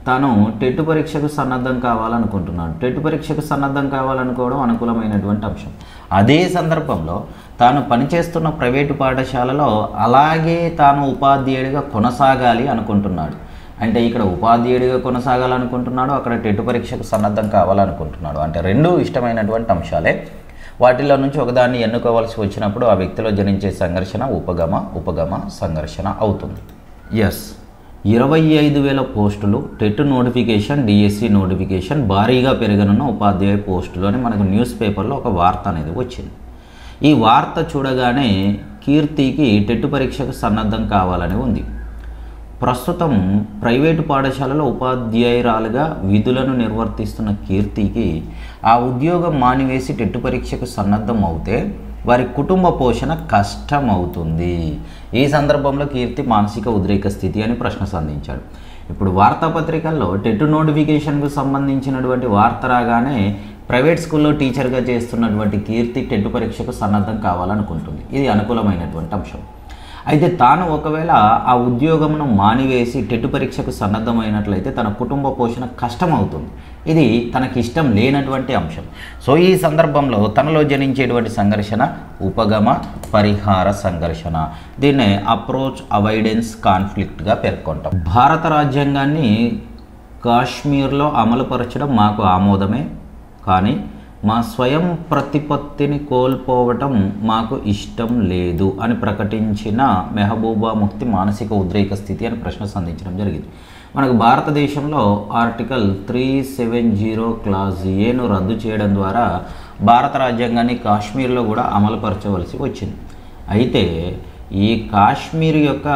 తాను టెట్ పరీక్షకు సన్నద్ధం కావాలనుకుంటున్నాడు టెట్ పరీక్షకు సన్నద్ధం కావాలనుకోవడం అనుకూలమైనటువంటి అంశం అదే సందర్భంలో తాను పనిచేస్తున్న ప్రైవేటు పాఠశాలలో అలాగే తాను ఉపాధ్యాయుడిగా కొనసాగాలి అనుకుంటున్నాడు అంటే ఇక్కడ ఉపాధ్యాయుడిగా కొనసాగాలనుకుంటున్నాడు అక్కడ టెట్ పరీక్షకు సన్నద్ధం కావాలనుకుంటున్నాడు అంటే రెండు ఇష్టమైనటువంటి అంశాలే వాటిలో నుంచి ఒకదాన్ని ఎన్నుకోవాల్సి వచ్చినప్పుడు ఆ వ్యక్తిలో జనించే సంఘర్షణ ఉపగమ ఉపగమ సంఘర్షణ అవుతుంది ఎస్ ఇరవై ఐదు వేల పోస్టులు టెట్ నోటిఫికేషన్ డిఎస్సి నోటిఫికేషన్ భారీగా పెరగనున్న ఉపాధ్యాయ పోస్టులు అని మనకు న్యూస్ పేపర్లో ఒక వార్త అనేది వచ్చింది ఈ వార్త చూడగానే కీర్తికి టెట్ పరీక్షకు సన్నద్ధం కావాలని ఉంది ప్రస్తుతం ప్రైవేటు పాఠశాలలో ఉపాధ్యాయురాలుగా విధులను నిర్వర్తిస్తున్న కీర్తికి ఆ ఉద్యోగం మానివేసి టెట్టు పరీక్షకు సన్నద్ధం అవుతే వారి కుటుంబ పోషణ కష్టం అవుతుంది ఈ సందర్భంలో కీర్తి మానసిక ఉద్రేక స్థితి అని ప్రశ్న సంధించాడు ఇప్పుడు వార్తాపత్రికల్లో టెట్ నోటిఫికేషన్కు సంబంధించినటువంటి వార్త రాగానే ప్రైవేట్ స్కూల్లో టీచర్గా చేస్తున్నటువంటి కీర్తి టెట్ పరీక్షకు సన్నద్ధం కావాలనుకుంటుంది ఇది అనుకూలమైనటువంటి అంశం అయితే తాను ఒకవేళ ఆ ఉద్యోగమును మానివేసి టెట్ పరీక్షకు సన్నద్ధమైనట్లయితే తన కుటుంబ పోషణ కష్టమవుతుంది ఇది తనకి ఇష్టం లేనటువంటి అంశం సో ఈ సందర్భంలో తనలో జనించేటువంటి సంఘర్షణ ఉపగమ పరిహార సంఘర్షణ దీన్నే అప్రోచ్ అవాయిడెన్స్ కాన్ఫ్లిక్ట్గా పేర్కొంటాం భారత రాజ్యాంగాన్ని కాశ్మీర్లో అమలుపరచడం మాకు ఆమోదమే కానీ మా స్వయం ప్రతిపత్తిని కోల్పోవటం మాకు ఇష్టం లేదు అని ప్రకటించిన మెహబూబా ముక్తి మానసిక ఉద్రేక స్థితి అని ప్రశ్న సంధించడం జరిగింది మనకు భారతదేశంలో article three seven zero clause ఏను రద్దు చేయడం ద్వారా భారత రాజ్యాంగాన్ని కాశ్మీర్లో కూడా అమలుపరచవలసి వచ్చింది అయితే ఈ కాశ్మీర్ యొక్క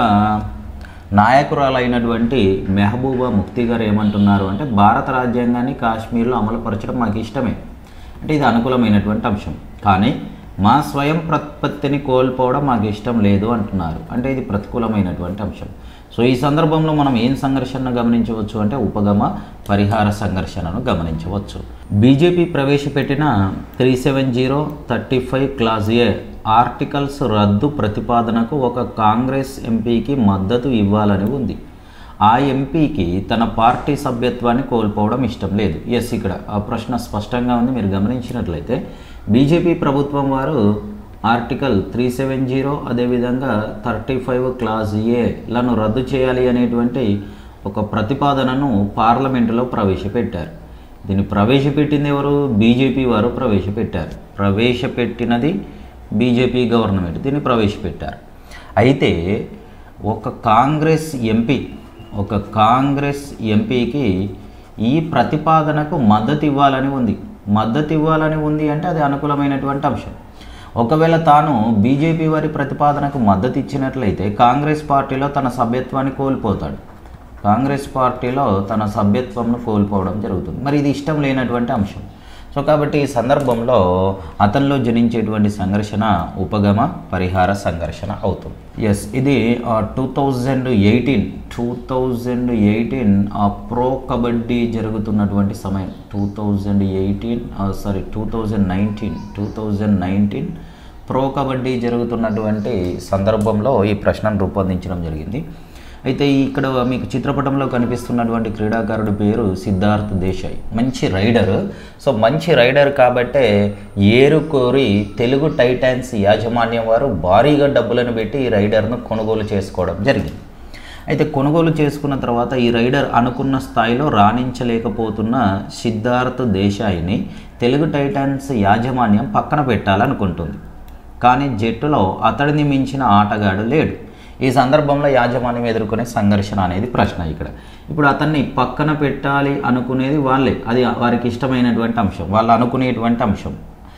నాయకురాలైనటువంటి మెహబూబా ముక్తి గారు ఏమంటున్నారు అంటే భారత రాజ్యాంగాన్ని కాశ్మీర్లో అమలుపరచడం మాకు ఇష్టమే అంటే ఇది అనుకూలమైనటువంటి అంశం కానీ మా స్వయం ప్రతిపత్తిని కోల్పోవడం మాకు ఇష్టం లేదు అంటున్నారు అంటే ఇది ప్రతికూలమైనటువంటి అంశం సో ఈ సందర్భంలో మనం ఏం సంఘర్షణను గమనించవచ్చు అంటే ఉపగమ పరిహార సంఘర్షణను గమనించవచ్చు బీజేపీ ప్రవేశపెట్టిన three seven zero thirty five clause A articles రద్దు ప్రతిపాదనకు ఒక కాంగ్రెస్ ఎంపీకి మద్దతు ఇవ్వాలని ఉంది ఆ ఎంపీకి తన పార్టీ సభ్యత్వాన్ని కోల్పోవడం ఇష్టం లేదు ఎస్ ఇక్కడ ఆ ప్రశ్న స్పష్టంగా ఉంది మీరు గమనించినట్లయితే బీజేపీ ప్రభుత్వం వారు ఆర్టికల్ త్రీ సెవెన్ జీరో అదేవిధంగా థర్టీ ఫైవ్ క్లాస్ ఏలను రద్దు చేయాలి అనేటువంటి ఒక ప్రతిపాదనను పార్లమెంటులో ప్రవేశపెట్టారు దీన్ని ప్రవేశపెట్టింది ఎవరు బీజేపీ వారు ప్రవేశపెట్టారు ప్రవేశపెట్టినది బీజేపీ గవర్నమెంట్ దీన్ని ప్రవేశపెట్టారు అయితే ఒక కాంగ్రెస్ ఎంపీ ఒక కాంగ్రెస్ ఎంపీకి ఈ ప్రతిపాదనకు మద్దతు ఇవ్వాలని ఉంది మద్దతు ఇవ్వాలని ఉంది అంటే అది అనుకూలమైనటువంటి అంశం ఒకవేళ తాను బీజేపీ వారి ప్రతిపాదనకు మద్దతు ఇచ్చినట్లయితే కాంగ్రెస్ పార్టీలో తన సభ్యత్వాన్ని కోల్పోతాడు కాంగ్రెస్ పార్టీలో తన సభ్యత్వంను కోల్పోవడం జరుగుతుంది మరి ఇది ఇష్టం లేనటువంటి అంశం సో కాబట్టి ఈ సందర్భంలో అతనిలో జనించేటువంటి సంఘర్షణ ఉపగమ పరిహార సంఘర్షణ అవుతుంది ఎస్ ఇది two thousand eighteen two thousand eighteen pro kabaddi జరుగుతున్నటువంటి సమయం two thousand eighteen sorry two thousand nineteen two thousand nineteen pro kabaddi జరుగుతున్నటువంటి సందర్భంలో ఈ ప్రశ్నను రూపొందించడం జరిగింది అయితే ఇక్కడ మీకు చిత్రపటంలో కనిపిస్తున్నటువంటి క్రీడాకారుడి పేరు సిద్ధార్థ్ దేశాయ్ మంచి రైడర్ సో మంచి రైడర్ కాబట్టే ఏరుకోరి తెలుగు టైటాన్స్ యాజమాన్యం వారు భారీగా డబ్బులను పెట్టి ఈ రైడర్ను కొనుగోలు చేసుకోవడం జరిగింది అయితే కొనుగోలు చేసుకున్న తర్వాత ఈ రైడర్ అనుకున్న స్థాయిలో రాణించలేకపోతున్న సిద్ధార్థ్ దేశాయిని తెలుగు టైటాన్స్ యాజమాన్యం పక్కన పెట్టాలనుకుంటుంది కానీ జట్టులో అతడిని మించిన ఆటగాడు లేడు ఈ సందర్భంలో యాజమాన్యం ఎదుర్కొనే సంఘర్షణ అనేది ప్రశ్న ఇక్కడ ఇప్పుడు అతన్ని పక్కన పెట్టాలి అనుకునేది వాళ్ళే అది వారికి ఇష్టమైనటువంటి అంశం వాళ్ళు అనుకునేటువంటి అంశం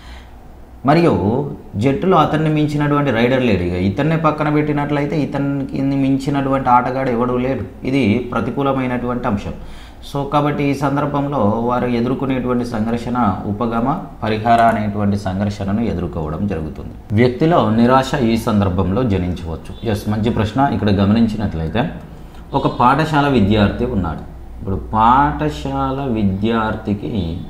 మరియు జట్టులో అతన్ని మించినటువంటి రైడర్ లేడు ఇక ఇతన్నే పక్కన పెట్టినట్లయితే ఇతనికి మించినటువంటి ఆటగాడు ఎవడు లేడు ఇది ప్రతికూలమైనటువంటి అంశం సో కాబట్టి ఈ సందర్భంలో వారు ఎదుర్కొనేటువంటి సంఘర్షణ ఉపగమ పరిహార అనేటువంటి సంఘర్షణను ఎదుర్కోవడం జరుగుతుంది వ్యక్తిలో నిరాశ ఈ సందర్భంలో జనించవచ్చు ఎస్ మంచి ప్రశ్న ఇక్కడ గమనించినట్లయితే ఒక పాఠశాల విద్యార్థి ఉన్నాడు ఇప్పుడు పాఠశాల విద్యార్థికి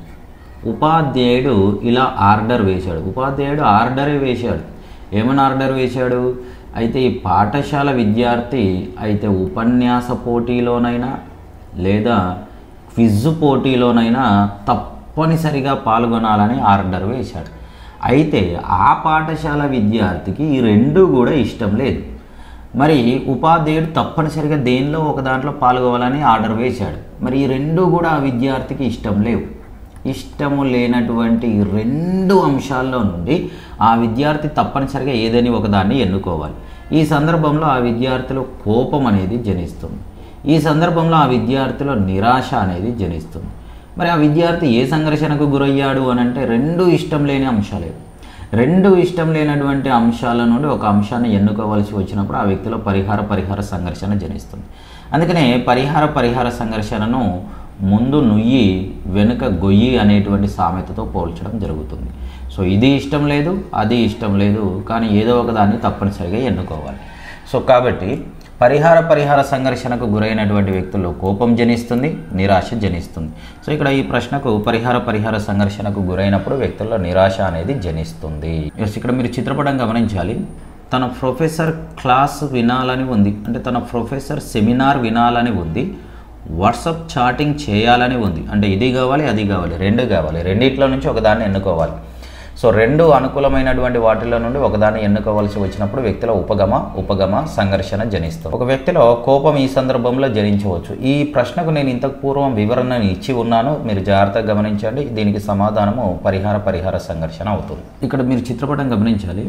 ఉపాధ్యాయుడు ఇలా ఆర్డర్ వేశాడు ఉపాధ్యాయుడు ఆర్డరే వేశాడు ఏమని ఆర్డర్ వేశాడు అయితే ఈ పాఠశాల విద్యార్థి అయితే ఉపన్యాస పోటీలోనైనా లేదా క్విజ్ పోటీలోనైనా తప్పనిసరిగా పాల్గొనాలని ఆర్డర్ వేశాడు అయితే ఆ పాఠశాల విద్యార్థికి ఈ రెండు కూడా ఇష్టం లేదు మరి ఉపాధ్యాయుడు తప్పనిసరిగా దేనిలో ఒక దాంట్లో పాల్గొవాలని ఆర్డర్ వేశాడు మరి ఈ రెండు కూడా ఆ విద్యార్థికి ఇష్టం లేవు ఇష్టము లేనటువంటి ఈ రెండు అంశాల్లో నుండి ఆ విద్యార్థి తప్పనిసరిగా ఏదని ఒకదాన్ని ఎన్నుకోవాలి ఈ సందర్భంలో ఆ విద్యార్థిలో కోపం అనేది జనిస్తుంది ఈ సందర్భంలో ఆ విద్యార్థిలో నిరాశ అనేది జనిస్తుంది మరి ఆ విద్యార్థి ఏ సంఘర్షణకు గురయ్యాడు అని అంటే రెండు ఇష్టం లేని అంశాలే రెండు ఇష్టం లేనటువంటి అంశాల నుండి ఒక అంశాన్ని ఎన్నుకోవాల్సి వచ్చినప్పుడు ఆ వ్యక్తిలో పరిహార పరిహార సంఘర్షణ జనిస్తుంది అందుకనే పరిహార పరిహార సంఘర్షణను ముందు నుయ్యి వెనుక గొయ్యి అనేటువంటి సామెతతో పోల్చడం జరుగుతుంది సో ఇది ఇష్టం లేదు అది ఇష్టం లేదు కానీ ఏదో ఒక దాన్ని తప్పనిసరిగా ఎన్నుకోవాలి సో కాబట్టి పరిహార పరిహార సంఘర్షణకు గురైనటువంటి వ్యక్తుల్లో కోపం జనిస్తుంది నిరాశ జనిస్తుంది సో ఇక్కడ ఈ ప్రశ్నకు పరిహార పరిహార సంఘర్షణకు గురైనప్పుడు వ్యక్తుల్లో నిరాశ అనేది జనిస్తుంది ఎస్ ఇక్కడ మీరు చిత్రపటం గమనించాలి తన ప్రొఫెసర్ క్లాస్ వినాలని ఉంది అంటే తన ప్రొఫెసర్ సెమినార్ వినాలని ఉంది వాట్సాప్ చాటింగ్ చేయాలని ఉంది అంటే ఇది కావాలి అది కావాలి రెండు కావాలి రెండిట్లో నుంచి ఒకదాన్ని ఎన్నుకోవాలి సో రెండు అనుకూలమైనటువంటి వాటిలో నుండి ఒకదాన్ని ఎన్నుకోవాల్సి వచ్చినప్పుడు వ్యక్తిలో ఉపగమ ఉపగమ సంఘర్షణ జనిస్తుంది ఒక వ్యక్తిలో కోపం ఈ సందర్భంలో జనించవచ్చు ఈ ప్రశ్నకు నేను ఇంతకు పూర్వం వివరణను ఇచ్చి ఉన్నాను మీరు జాగ్రత్తగా గమనించండి దీనికి సమాధానము పరిహార పరిహార సంఘర్షణ అవుతుంది ఇక్కడ మీరు చిత్రపటం గమనించాలి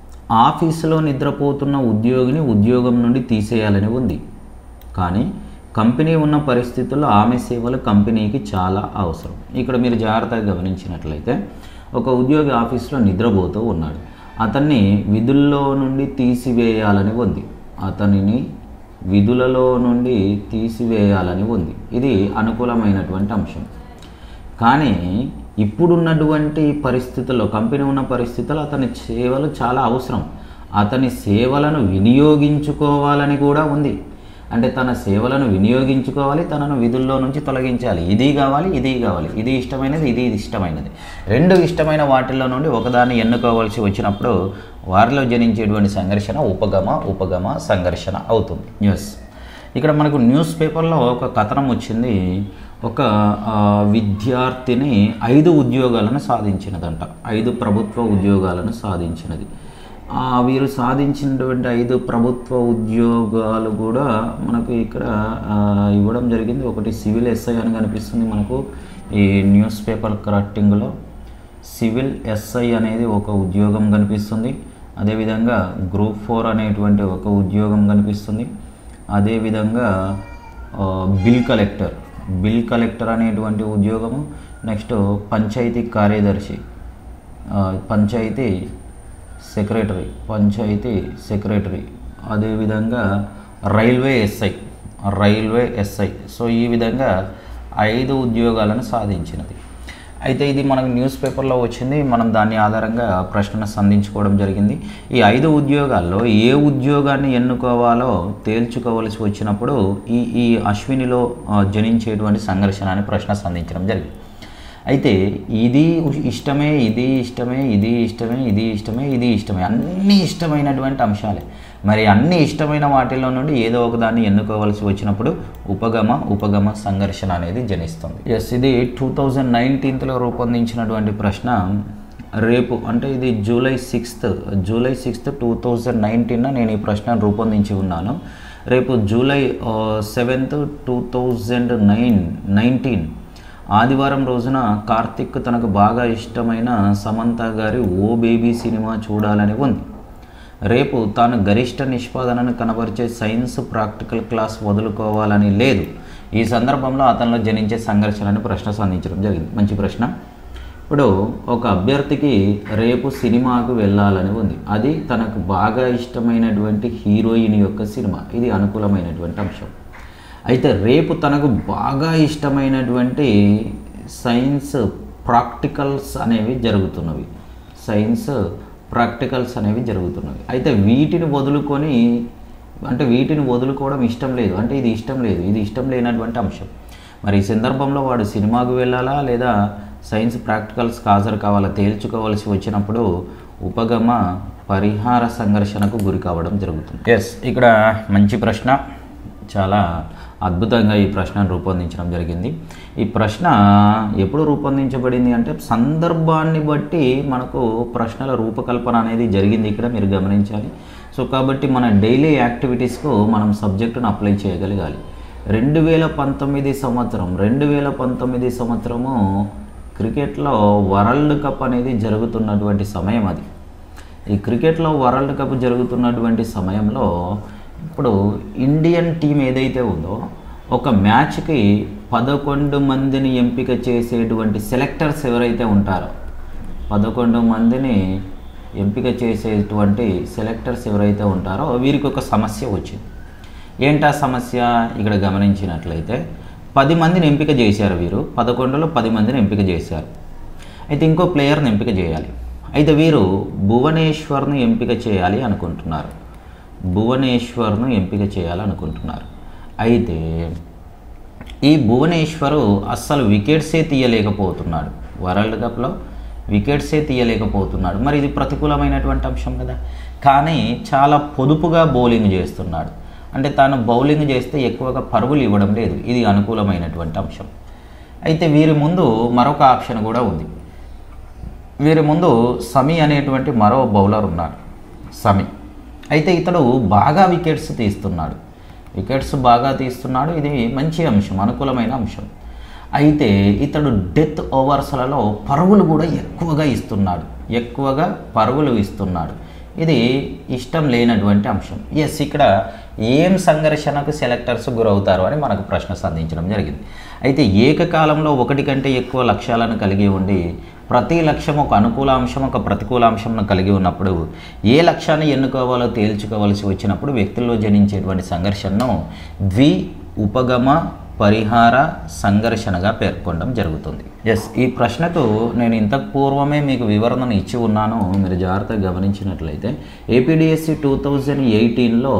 ఆఫీసులో నిద్రపోతున్న ఉద్యోగిని ఉద్యోగం నుండి తీసేయాలని ఉంది కానీ కంపెనీ ఉన్న పరిస్థితుల్లో ఆమె సేవలు కంపెనీకి చాలా అవసరం ఇక్కడ మీరు జాగ్రత్తగా గమనించినట్లయితే ఒక ఉద్యోగి ఆఫీస్లో నిద్రపోతూ ఉన్నాడు అతన్ని విధుల్లో నుండి తీసివేయాలని ఉంది అతనిని విధులలో నుండి తీసివేయాలని ఉంది ఇది అనుకూలమైనటువంటి అంశం కానీ ఇప్పుడున్నటువంటి పరిస్థితుల్లో కంపెనీ ఉన్న పరిస్థితుల్లో అతని సేవలు చాలా అవసరం అతని సేవలను వినియోగించుకోవాలని కూడా ఉంది అంటే తన సేవలను వినియోగించుకోవాలి తనను విధుల్లో నుంచి తొలగించాలి ఇది కావాలి ఇది కావాలి ఇది ఇష్టమైనది ఇది ఇష్టమైనది రెండు ఇష్టమైన వాటిల్లో నుండి ఒకదాన్ని ఎన్నుకోవాల్సి వచ్చినప్పుడు వారిలో జనించేటువంటి సంఘర్షణ ఉపగమ ఉపగమ సంఘర్షణ అవుతుంది ఎస్ ఇక్కడ మనకు న్యూస్ పేపర్లో ఒక కథనం వచ్చింది ఒక ఆ, విద్యార్థిని ఐదు ఉద్యోగాలను సాధించినదంట ఐదు ప్రభుత్వ ఉద్యోగాలను సాధించినది ఆ, వీరు సాధించినటువంటి ఐదు ప్రభుత్వ ఉద్యోగాలు కూడా మనకు ఇక్కడ ఆ, ఇవ్వడం జరిగింది ఒకటి సివిల్ ఎస్ఐ అని కనిపిస్తుంది మనకు ఈ న్యూస్ పేపర్ కరెక్టింగ్లో సివిల్ ఎస్ఐ అనేది ఒక ఉద్యోగం కనిపిస్తుంది అదేవిధంగా గ్రూప్ ఫోర్ అనేటువంటి ఒక ఉద్యోగం కనిపిస్తుంది అదేవిధంగా ఆ, బిల్ కలెక్టర్ బిల్ కలెక్టర్ అనేటువంటి ఉద్యోగము నెక్స్ట్ పంచాయతీ కార్యదర్శి ఆ, పంచాయతీ సెక్రటరీ పంచాయతీ సెక్రటరీ అదేవిధంగా railway SI railway SI so ఈ విధంగా ఐదు ఉద్యోగాలను సాధించినది అయితే ఇది మనకు న్యూస్ పేపర్లో వచ్చింది మనం దాని ఆధారంగా ప్రశ్నను సంధించుకోవడం జరిగింది ఈ ఐదు ఉద్యోగాల్లో ఏ ఉద్యోగాన్ని ఎన్నుకోవాలో తేల్చుకోవలసి వచ్చినప్పుడు ఈ ఈ అశ్వినిలో ఆ, జనించేటువంటి సంఘర్షణ అని ప్రశ్న సంధించడం జరిగింది అయితే ఇది ఇష్టమే ఇది ఇష్టమే ఇది ఇష్టమే ఇది ఇష్టమే ఇది ఇష్టమే అన్నీ ఇష్టమైనటువంటి అంశాలే మరి అన్ని ఇష్టమైన వాటిలో నుండి ఏదో ఒక దాన్ని ఎన్నుకోవాల్సి వచ్చినప్పుడు ఉపగమ ఉపగమ సంఘర్షణ అనేది జనిస్తుంది ఎస్ ఇది టూ థౌజండ్ నైన్టీన్త్లో రూపొందించినటువంటి ప్రశ్న రేపు అంటే ఇది July sixth July sixth two thousand nineteen నేను ఈ ప్రశ్నను రూపొందించి ఉన్నాను రేపు July seventh two thousand nine nineteen ఆదివారం రోజున కార్తిక్ తనకు బాగా ఇష్టమైన సమంత గారి ఓ బేబీ సినిమా చూడాలని ఉంది రేపు తాను గరిష్ట నిష్పాదనను కనబరిచే సైన్స్ ప్రాక్టికల్ క్లాస్ వదులుకోవాలని లేదు ఈ సందర్భంలో అతనిలో జనించే సంఘర్షణని ప్రశ్న సంధించడం జరిగింది మంచి ప్రశ్న ఇప్పుడు ఒక అభ్యర్థికి రేపు సినిమాకు వెళ్ళాలని ఉంది అది తనకు బాగా ఇష్టమైనటువంటి హీరోయిన్ యొక్క సినిమా ఇది అనుకూలమైనటువంటి అంశం అయితే రేపు తనకు బాగా ఇష్టమైనటువంటి సైన్స్ ప్రాక్టికల్స్ అనేవి జరుగుతున్నవి సైన్స్ ప్రాక్టికల్స్ అనేవి జరుగుతున్నవి అయితే వీటిని వదులుకొని అంటే వీటిని వదులుకోవడం ఇష్టం లేదు అంటే ఇది ఇష్టం లేదు ఇది ఇష్టం లేనటువంటి అంశం మరి ఈ సందర్భంలో వాడు సినిమాకు వెళ్ళాలా లేదా సైన్స్ ప్రాక్టికల్స్కి హాజరు కావాలా తేల్చుకోవాల్సి వచ్చినప్పుడు ఉపగమ పరిహార సంఘర్షణకు గురి కావడం జరుగుతుంది ఎస్ ఇక్కడ మంచి ప్రశ్న చాలా అద్భుతంగా ఈ ప్రశ్నను రూపొందించడం జరిగింది ఈ ప్రశ్న ఎప్పుడు రూపొందించబడింది అంటే సందర్భాన్ని బట్టి మనకు ప్రశ్నల రూపకల్పన అనేది జరిగింది ఇక్కడ మీరు గమనించాలి సో కాబట్టి మన డైలీ యాక్టివిటీస్కు మనం సబ్జెక్టును అప్లై చేయగలగాలి రెండు వేల పంతొమ్మిది సంవత్సరం రెండు వేల పంతొమ్మిది సంవత్సరము క్రికెట్లో వరల్డ్ కప్ అనేది జరుగుతున్నటువంటి సమయం అది ఈ క్రికెట్లో వరల్డ్ కప్ జరుగుతున్నటువంటి సమయంలో ఇప్పుడు ఇండియన్ టీం ఏదైతే ఉందో ఒక మ్యాచ్కి పదకొండు మందిని ఎంపిక చేసేటువంటి సెలెక్టర్స్ ఎవరైతే ఉంటారో పదకొండు మందిని ఎంపిక చేసేటువంటి సెలెక్టర్స్ ఎవరైతే ఉంటారో వీరికి ఒక సమస్య వచ్చింది ఏంటా సమస్య ఇక్కడ గమనించినట్లయితే పది మందిని ఎంపిక చేశారు వీరు పదకొండులో పది మందిని ఎంపిక చేశారు అయితే ఇంకో ప్లేయర్ని ఎంపిక చేయాలి అయితే వీరు భువనేశ్వర్ను ఎంపిక చేయాలి అనుకుంటున్నారు భువనేశ్వర్ను ఎంపిక చేయాలనుకుంటున్నారు అయితే ఈ భువనేశ్వరు అస్సలు వికెట్సే తీయలేకపోతున్నాడు వరల్డ్ కప్లో వికెట్సే తీయలేకపోతున్నాడు మరి ఇది ప్రతికూలమైనటువంటి అంశం కదా కానీ చాలా పొదుపుగా బౌలింగ్ చేస్తున్నాడు అంటే తాను బౌలింగ్ చేస్తే ఎక్కువగా పరుగులు ఇవ్వడం లేదు ఇది అనుకూలమైనటువంటి అంశం అయితే వీరి ముందు మరొక ఆప్షన్ కూడా ఉంది వీరి ముందు సమీ అనేటువంటి మరో బౌలర్ ఉన్నాడు సమీ అయితే ఇతడు బాగా వికెట్స్ తీస్తున్నాడు వికెట్స్ బాగా తీస్తున్నాడు ఇది మంచి అంశం అనుకూలమైన అంశం అయితే ఇతడు డెత్ ఓవర్స్లలో పరుగులు కూడా ఎక్కువగా ఇస్తున్నాడు ఎక్కువగా పరుగులు ఇస్తున్నాడు ఇది ఇష్టం లేనటువంటి అంశం ఎస్ ఇక్కడ ఏం సంఘర్షణకు సెలెక్టర్స్ గురవుతారు అని మనకు ప్రశ్న సంధించడం జరిగింది అయితే ఏకకాలంలో ఒకటి కంటే ఎక్కువ లక్ష్యాలను కలిగి ఉండి ప్రతి లక్ష్యం ఒక అనుకూల అంశం ఒక ప్రతికూల అంశంను కలిగి ఉన్నప్పుడు ఏ లక్ష్యాన్ని ఎన్నుకోవాలో తేల్చుకోవాల్సి వచ్చినప్పుడు వ్యక్తుల్లో జనించేటువంటి సంఘర్షణను ద్వి ఉపగమ పరిహార సంఘర్షణగా పేర్కొనడం జరుగుతుంది ఎస్ ఈ ప్రశ్నకు నేను ఇంతకు పూర్వమే మీకు వివరణను ఇచ్చి ఉన్నాను మీరు జాగ్రత్తగా గమనించినట్లయితే ఏపీడిఎస్సి టూ థౌజండ్ ఎయిటీన్లో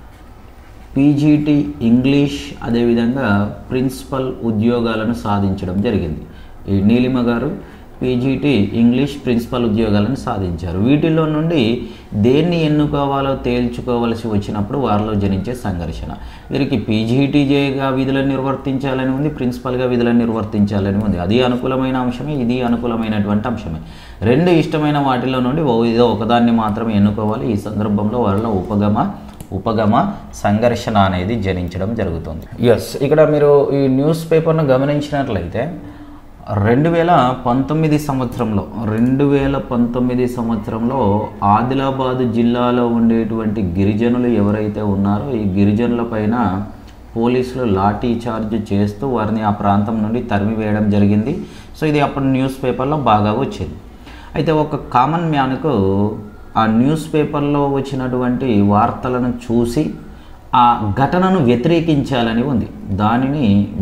పీజీటీ ఇంగ్లీష్ అదేవిధంగా ప్రిన్సిపల్ ఉద్యోగాలను సాధించడం జరిగింది ఈ నీలిమ గారు పీజీటీ ఇంగ్లీష్ ప్రిన్సిపల్ ఉద్యోగాలను సాధించారు వీటిల్లో నుండి దేన్ని ఎన్నుకోవాలో తేల్చుకోవలసి వచ్చినప్పుడు వారిలో జనించే సంఘర్షణ వీరికి పీజీటీజేగా విధులను నిర్వర్తించాలని ఉంది ప్రిన్సిపల్గా విధులను నిర్వర్తించాలని ఉంది అది అనుకూలమైన అంశమే ఇది అనుకూలమైనటువంటి అంశమే రెండు ఇష్టమైన వాటిలో నుండి ఓ ఏదో ఒకదాన్ని మాత్రమే ఎన్నుకోవాలి ఈ సందర్భంలో వారిలో ఉపగమ ఉపగమ సంఘర్షణ అనేది జనించడం జరుగుతుంది ఎస్ ఇక్కడ మీరు ఈ న్యూస్ పేపర్ను గమనించినట్లయితే రెండు వేల పంతొమ్మిది సంవత్సరంలో రెండు వేల పంతొమ్మిది సంవత్సరంలో ఆదిలాబాద్ జిల్లాలో ఉండేటువంటి గిరిజనులు ఎవరైతే ఉన్నారో ఈ గిరిజనుల పైన పోలీసులు లాఠీ చార్జ్ చేస్తూ వారిని ఆ ప్రాంతం నుండి తరిమివేయడం జరిగింది సో ఇది అప్పుడు న్యూస్ పేపర్లో బాగా వచ్చింది అయితే ఒక కామన్ మ్యాన్కు ఆ న్యూస్ పేపర్లో వచ్చినటువంటి వార్తలను చూసి ఆ ఘటనను వ్యతిరేకించాలని ఉంది దానిని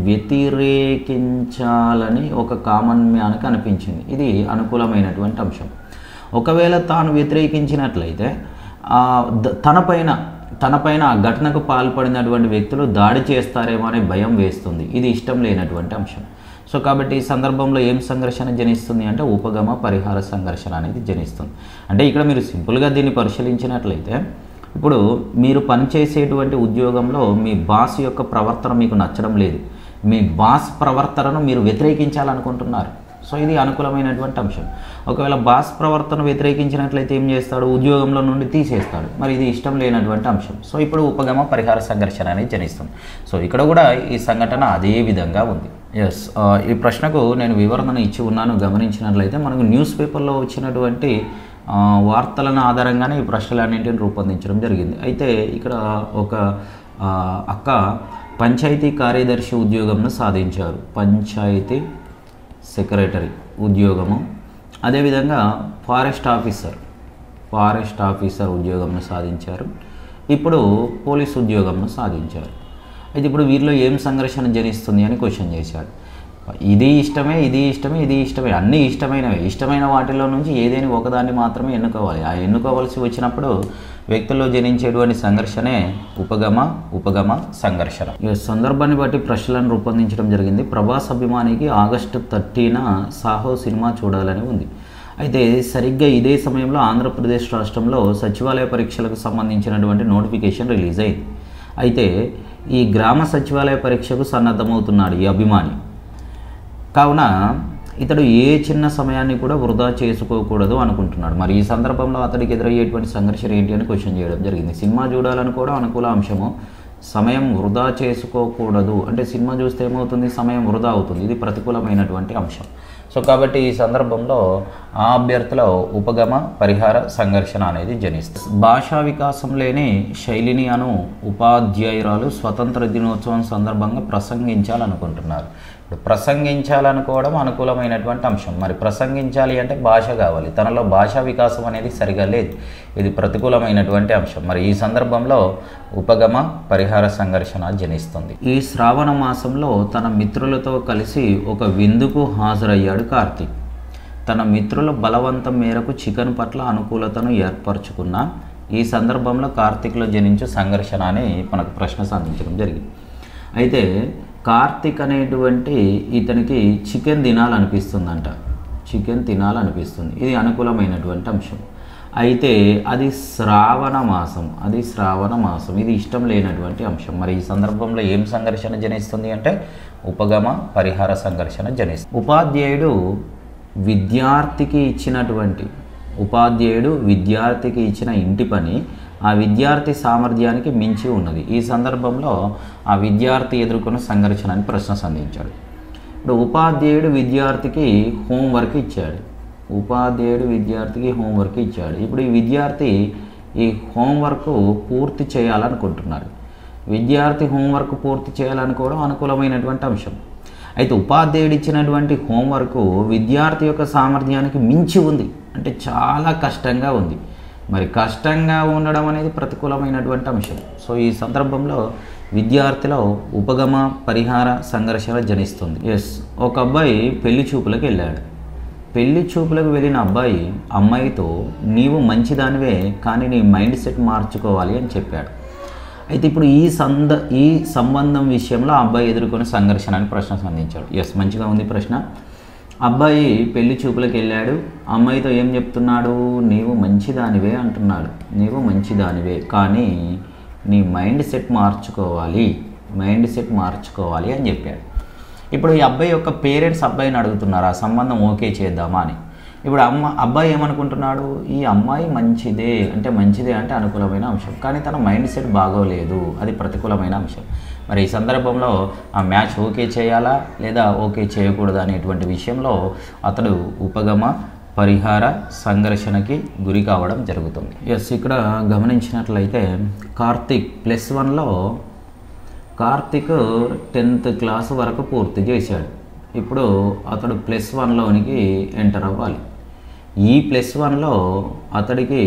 వ్యతిరేకించాలని ఒక కామన్ మ్యాన్కి అనిపించింది ఇది అనుకూలమైనటువంటి అంశం ఒకవేళ తాను వ్యతిరేకించినట్లయితే ఆ, ద- తనపైన తనపైన ఆ ఘటనకు పాల్పడినటువంటి వ్యక్తులు దాడి చేస్తారేమో అనే భయం వేస్తుంది ఇది ఇష్టం లేనటువంటి అంశం సో కాబట్టి ఈ సందర్భంలో ఏం సంఘర్షణ జనిస్తుంది అంటే ఉపగమ పరిహార సంఘర్షణ అనేది జనిస్తుంది అంటే ఇక్కడ మీరు సింపుల్గా దీన్ని పరిశీలించినట్లయితే ఇప్పుడు మీరు పనిచేసేటువంటి ఉద్యోగంలో మీ బాస్ యొక్క ప్రవర్తన మీకు నచ్చడం లేదు మీ బాస్ ప్రవర్తనను మీరు వ్యతిరేకించాలనుకుంటున్నారు సో ఇది అనుకూలమైనటువంటి అంశం ఒకవేళ బాస్ ప్రవర్తన వ్యతిరేకించినట్లయితే ఏం చేస్తాడు ఉద్యోగంలో నుండి తీసేస్తాడు మరి ఇది ఇష్టం లేనటువంటి అంశం సో ఇప్పుడు ఉపగమ పరిహార సంఘర్షణ అనేది జనిస్తుంది సో ఇక్కడ కూడా ఈ సంఘటన అదే విధంగా ఉంది ఎస్ ఈ ప్రశ్నకు నేను వివరణను ఇచ్చి ఉన్నాను గమనించినట్లయితే మనకు న్యూస్ పేపర్లో వచ్చినటువంటి ఆ, వార్తలను ఆధారంగానే ఈ ప్రశ్నలన్నింటిని రూపొందించడం జరిగింది అయితే ఇక్కడ ఒక ఆ, అక్క పంచాయతీ కార్యదర్శి ఉద్యోగంను సాధించారు పంచాయతీ సెక్రటరీ ఉద్యోగము అదేవిధంగా ఫారెస్ట్ ఆఫీసర్ ఫారెస్ట్ ఆఫీసర్ ఉద్యోగంను సాధించారు ఇప్పుడు పోలీస్ ఉద్యోగంను సాధించారు అయితే ఇప్పుడు వీరిలో ఏం సంఘర్షణ జనిస్తుంది అని క్వశ్చన్ చేశాడు ఇది ఇష్టమే ఇది ఇష్టమే ఇది ఇష్టమే అన్నీ ఇష్టమైనవే ఇష్టమైన వాటిలో నుంచి ఏదేని ఒకదాన్ని మాత్రమే ఎన్నుకోవాలి ఆ ఎన్నుకోవాల్సి వచ్చినప్పుడు వ్యక్తుల్లో జనించేటువంటి సంఘర్షణే ఉపగమ ఉపగమ సంఘర్షణ ఈ సందర్భాన్ని బట్టి ప్రశ్నలను రూపొందించడం జరిగింది ప్రభాస్ అభిమానికి ఆగస్టు థర్టీన సాహో సినిమా చూడాలని ఉంది అయితే సరిగ్గా ఇదే సమయంలో ఆంధ్రప్రదేశ్ రాష్ట్రంలో సచివాలయ పరీక్షలకు సంబంధించినటువంటి నోటిఫికేషన్ రిలీజ్ అయింది అయితే ఈ గ్రామ సచివాలయ పరీక్షకు సన్నద్ధమవుతున్నాడు ఈ అభిమాని కావున ఇతడు ఏ చిన్న సమయాన్ని కూడా వృధా చేసుకోకూడదు అనుకుంటున్నాడు మరి ఈ సందర్భంలో అతడికి ఎదురయ్యేటువంటి సంఘర్షణ ఏంటి అని క్వశ్చన్ చేయడం జరిగింది సినిమా చూడాలని కూడా అనుకూల అంశము సమయం వృధా చేసుకోకూడదు అంటే సినిమా చూస్తే ఏమవుతుంది సమయం వృధా అవుతుంది ఇది ప్రతికూలమైనటువంటి అంశం సో కాబట్టి ఈ సందర్భంలో ఆ అభ్యర్థిలో ఉపగమ పరిహార సంఘర్షణ అనేది జనిస్తుంది భాషా వికాసం లేని శైలిని అను ఉపాధ్యాయురాలు స్వతంత్ర దినోత్సవం సందర్భంగా ప్రసంగించాలనుకుంటున్నారు ఇప్పుడు ప్రసంగించాలనుకోవడం అనుకూలమైనటువంటి అంశం మరి ప్రసంగించాలి అంటే భాష కావాలి తనలో భాషా వికాసం అనేది సరిగా లేదు ఇది ప్రతికూలమైనటువంటి అంశం మరి ఈ సందర్భంలో ఉపగమ పరిహార సంఘర్షణ జనిస్తుంది ఈ శ్రావణ మాసంలో తన మిత్రులతో కలిసి ఒక విందుకు హాజరయ్యాడు కార్తీక్ తన మిత్రుల బలవంతం మేరకు చికెన్ పట్ల అనుకూలతను ఏర్పరచుకున్న ఈ సందర్భంలో కార్తీక్లో జనించు సంఘర్షణ అని మనకు ప్రశ్న సంధించడం జరిగింది అయితే కార్తీక్ అనేటువంటి ఇతనికి చికెన్ తినాలనిపిస్తుందంట చికెన్ తినాలనిపిస్తుంది ఇది అనుకూలమైనటువంటి అంశం అయితే అది శ్రావణ మాసం అది శ్రావణ మాసం ఇది ఇష్టం లేనటువంటి అంశం మరి ఈ సందర్భంలో ఏం సంఘర్షణ జనిస్తుంది అంటే ఉపగమ పరిహార సంఘర్షణ జనిస్తుంది ఉపాధ్యాయుడు విద్యార్థికి ఇచ్చినటువంటి ఉపాధ్యాయుడు విద్యార్థికి ఇచ్చిన ఇంటి పని ఆ విద్యార్థి సామర్థ్యానికి మించి ఉన్నది ఈ సందర్భంలో ఆ విద్యార్థి ఎదుర్కొన్న సంఘర్షణ అని ప్రశ్న సంధించాడు ఇప్పుడు ఉపాధ్యాయుడు విద్యార్థికి హోంవర్క్ ఇచ్చాడు ఉపాధ్యాయుడు విద్యార్థికి హోంవర్క్ ఇచ్చాడు ఇప్పుడు ఈ విద్యార్థి ఈ హోంవర్క్ పూర్తి చేయాలనుకుంటున్నారు విద్యార్థి హోంవర్క్ పూర్తి చేయాలనుకోవడం అనుకూలమైనటువంటి అంశం అయితే ఉపాధ్యాయుడు ఇచ్చినటువంటి హోంవర్క్ విద్యార్థి యొక్క సామర్థ్యానికి మించి ఉంది అంటే చాలా కష్టంగా ఉంది మరి కష్టంగా ఉండడం అనేది ప్రతికూలమైనటువంటి అంశం సో ఈ సందర్భంలో విద్యార్థిలో ఉపగమ పరిహార సంఘర్షణ జనిస్తుంది ఎస్ ఒక అబ్బాయి పెళ్లి చూపులకు వెళ్ళాడు పెళ్లి చూపులకు వెళ్ళిన అబ్బాయి అమ్మాయితో నీవు మంచిదానివే కానీ నీ మైండ్ సెట్ మార్చుకోవాలి అని చెప్పాడు అయితే ఇప్పుడు ఈ సంద ఈ సంబంధం విషయంలో ఆ అబ్బాయి ఎదుర్కొనే సంఘర్షణ అని ప్రశ్న సంధించాడు ఎస్ మంచిగా ఉంది ప్రశ్న అబ్బాయి పెళ్లి చూపులకు వెళ్ళాడు అమ్మాయితో ఏం చెప్తున్నాడు నీవు మంచిదానివే అంటున్నాడు నీవు మంచిదానివే కానీ నీ మైండ్ సెట్ మార్చుకోవాలి మైండ్ సెట్ మార్చుకోవాలి అని చెప్పాడు ఇప్పుడు ఈ అబ్బాయి యొక్క పేరెంట్స్ అబ్బాయిని అడుగుతున్నారు ఆ సంబంధం ఓకే చేద్దామా అని ఇప్పుడు అమ్మ అబ్బాయి ఏమనుకుంటున్నాడు ఈ అమ్మాయి మంచిదే అంటే మంచిదే అంటే అనుకూలమైన అంశం కానీ తన మైండ్ సెట్ బాగోలేదు అది ప్రతికూలమైన అంశం మరి ఈ సందర్భంలో ఆ మ్యాచ్ ఓకే చేయాలా లేదా ఓకే చేయకూడదా అనేటువంటి విషయంలో అతడు ఉపగమ పరిహార సంఘర్షణకి గురి కావడం జరుగుతుంది ఎస్ ఇక్కడ గమనించినట్లయితే కార్తిక్ ప్లస్ వన్లో కార్తిక్ టెన్త్ క్లాస్ వరకు పూర్తి చేశాడు ఇప్పుడు అతడు ప్లస్ వన్లోనికి ఎంటర్ అవ్వాలి ఈ ప్లస్ వన్లో అతడికి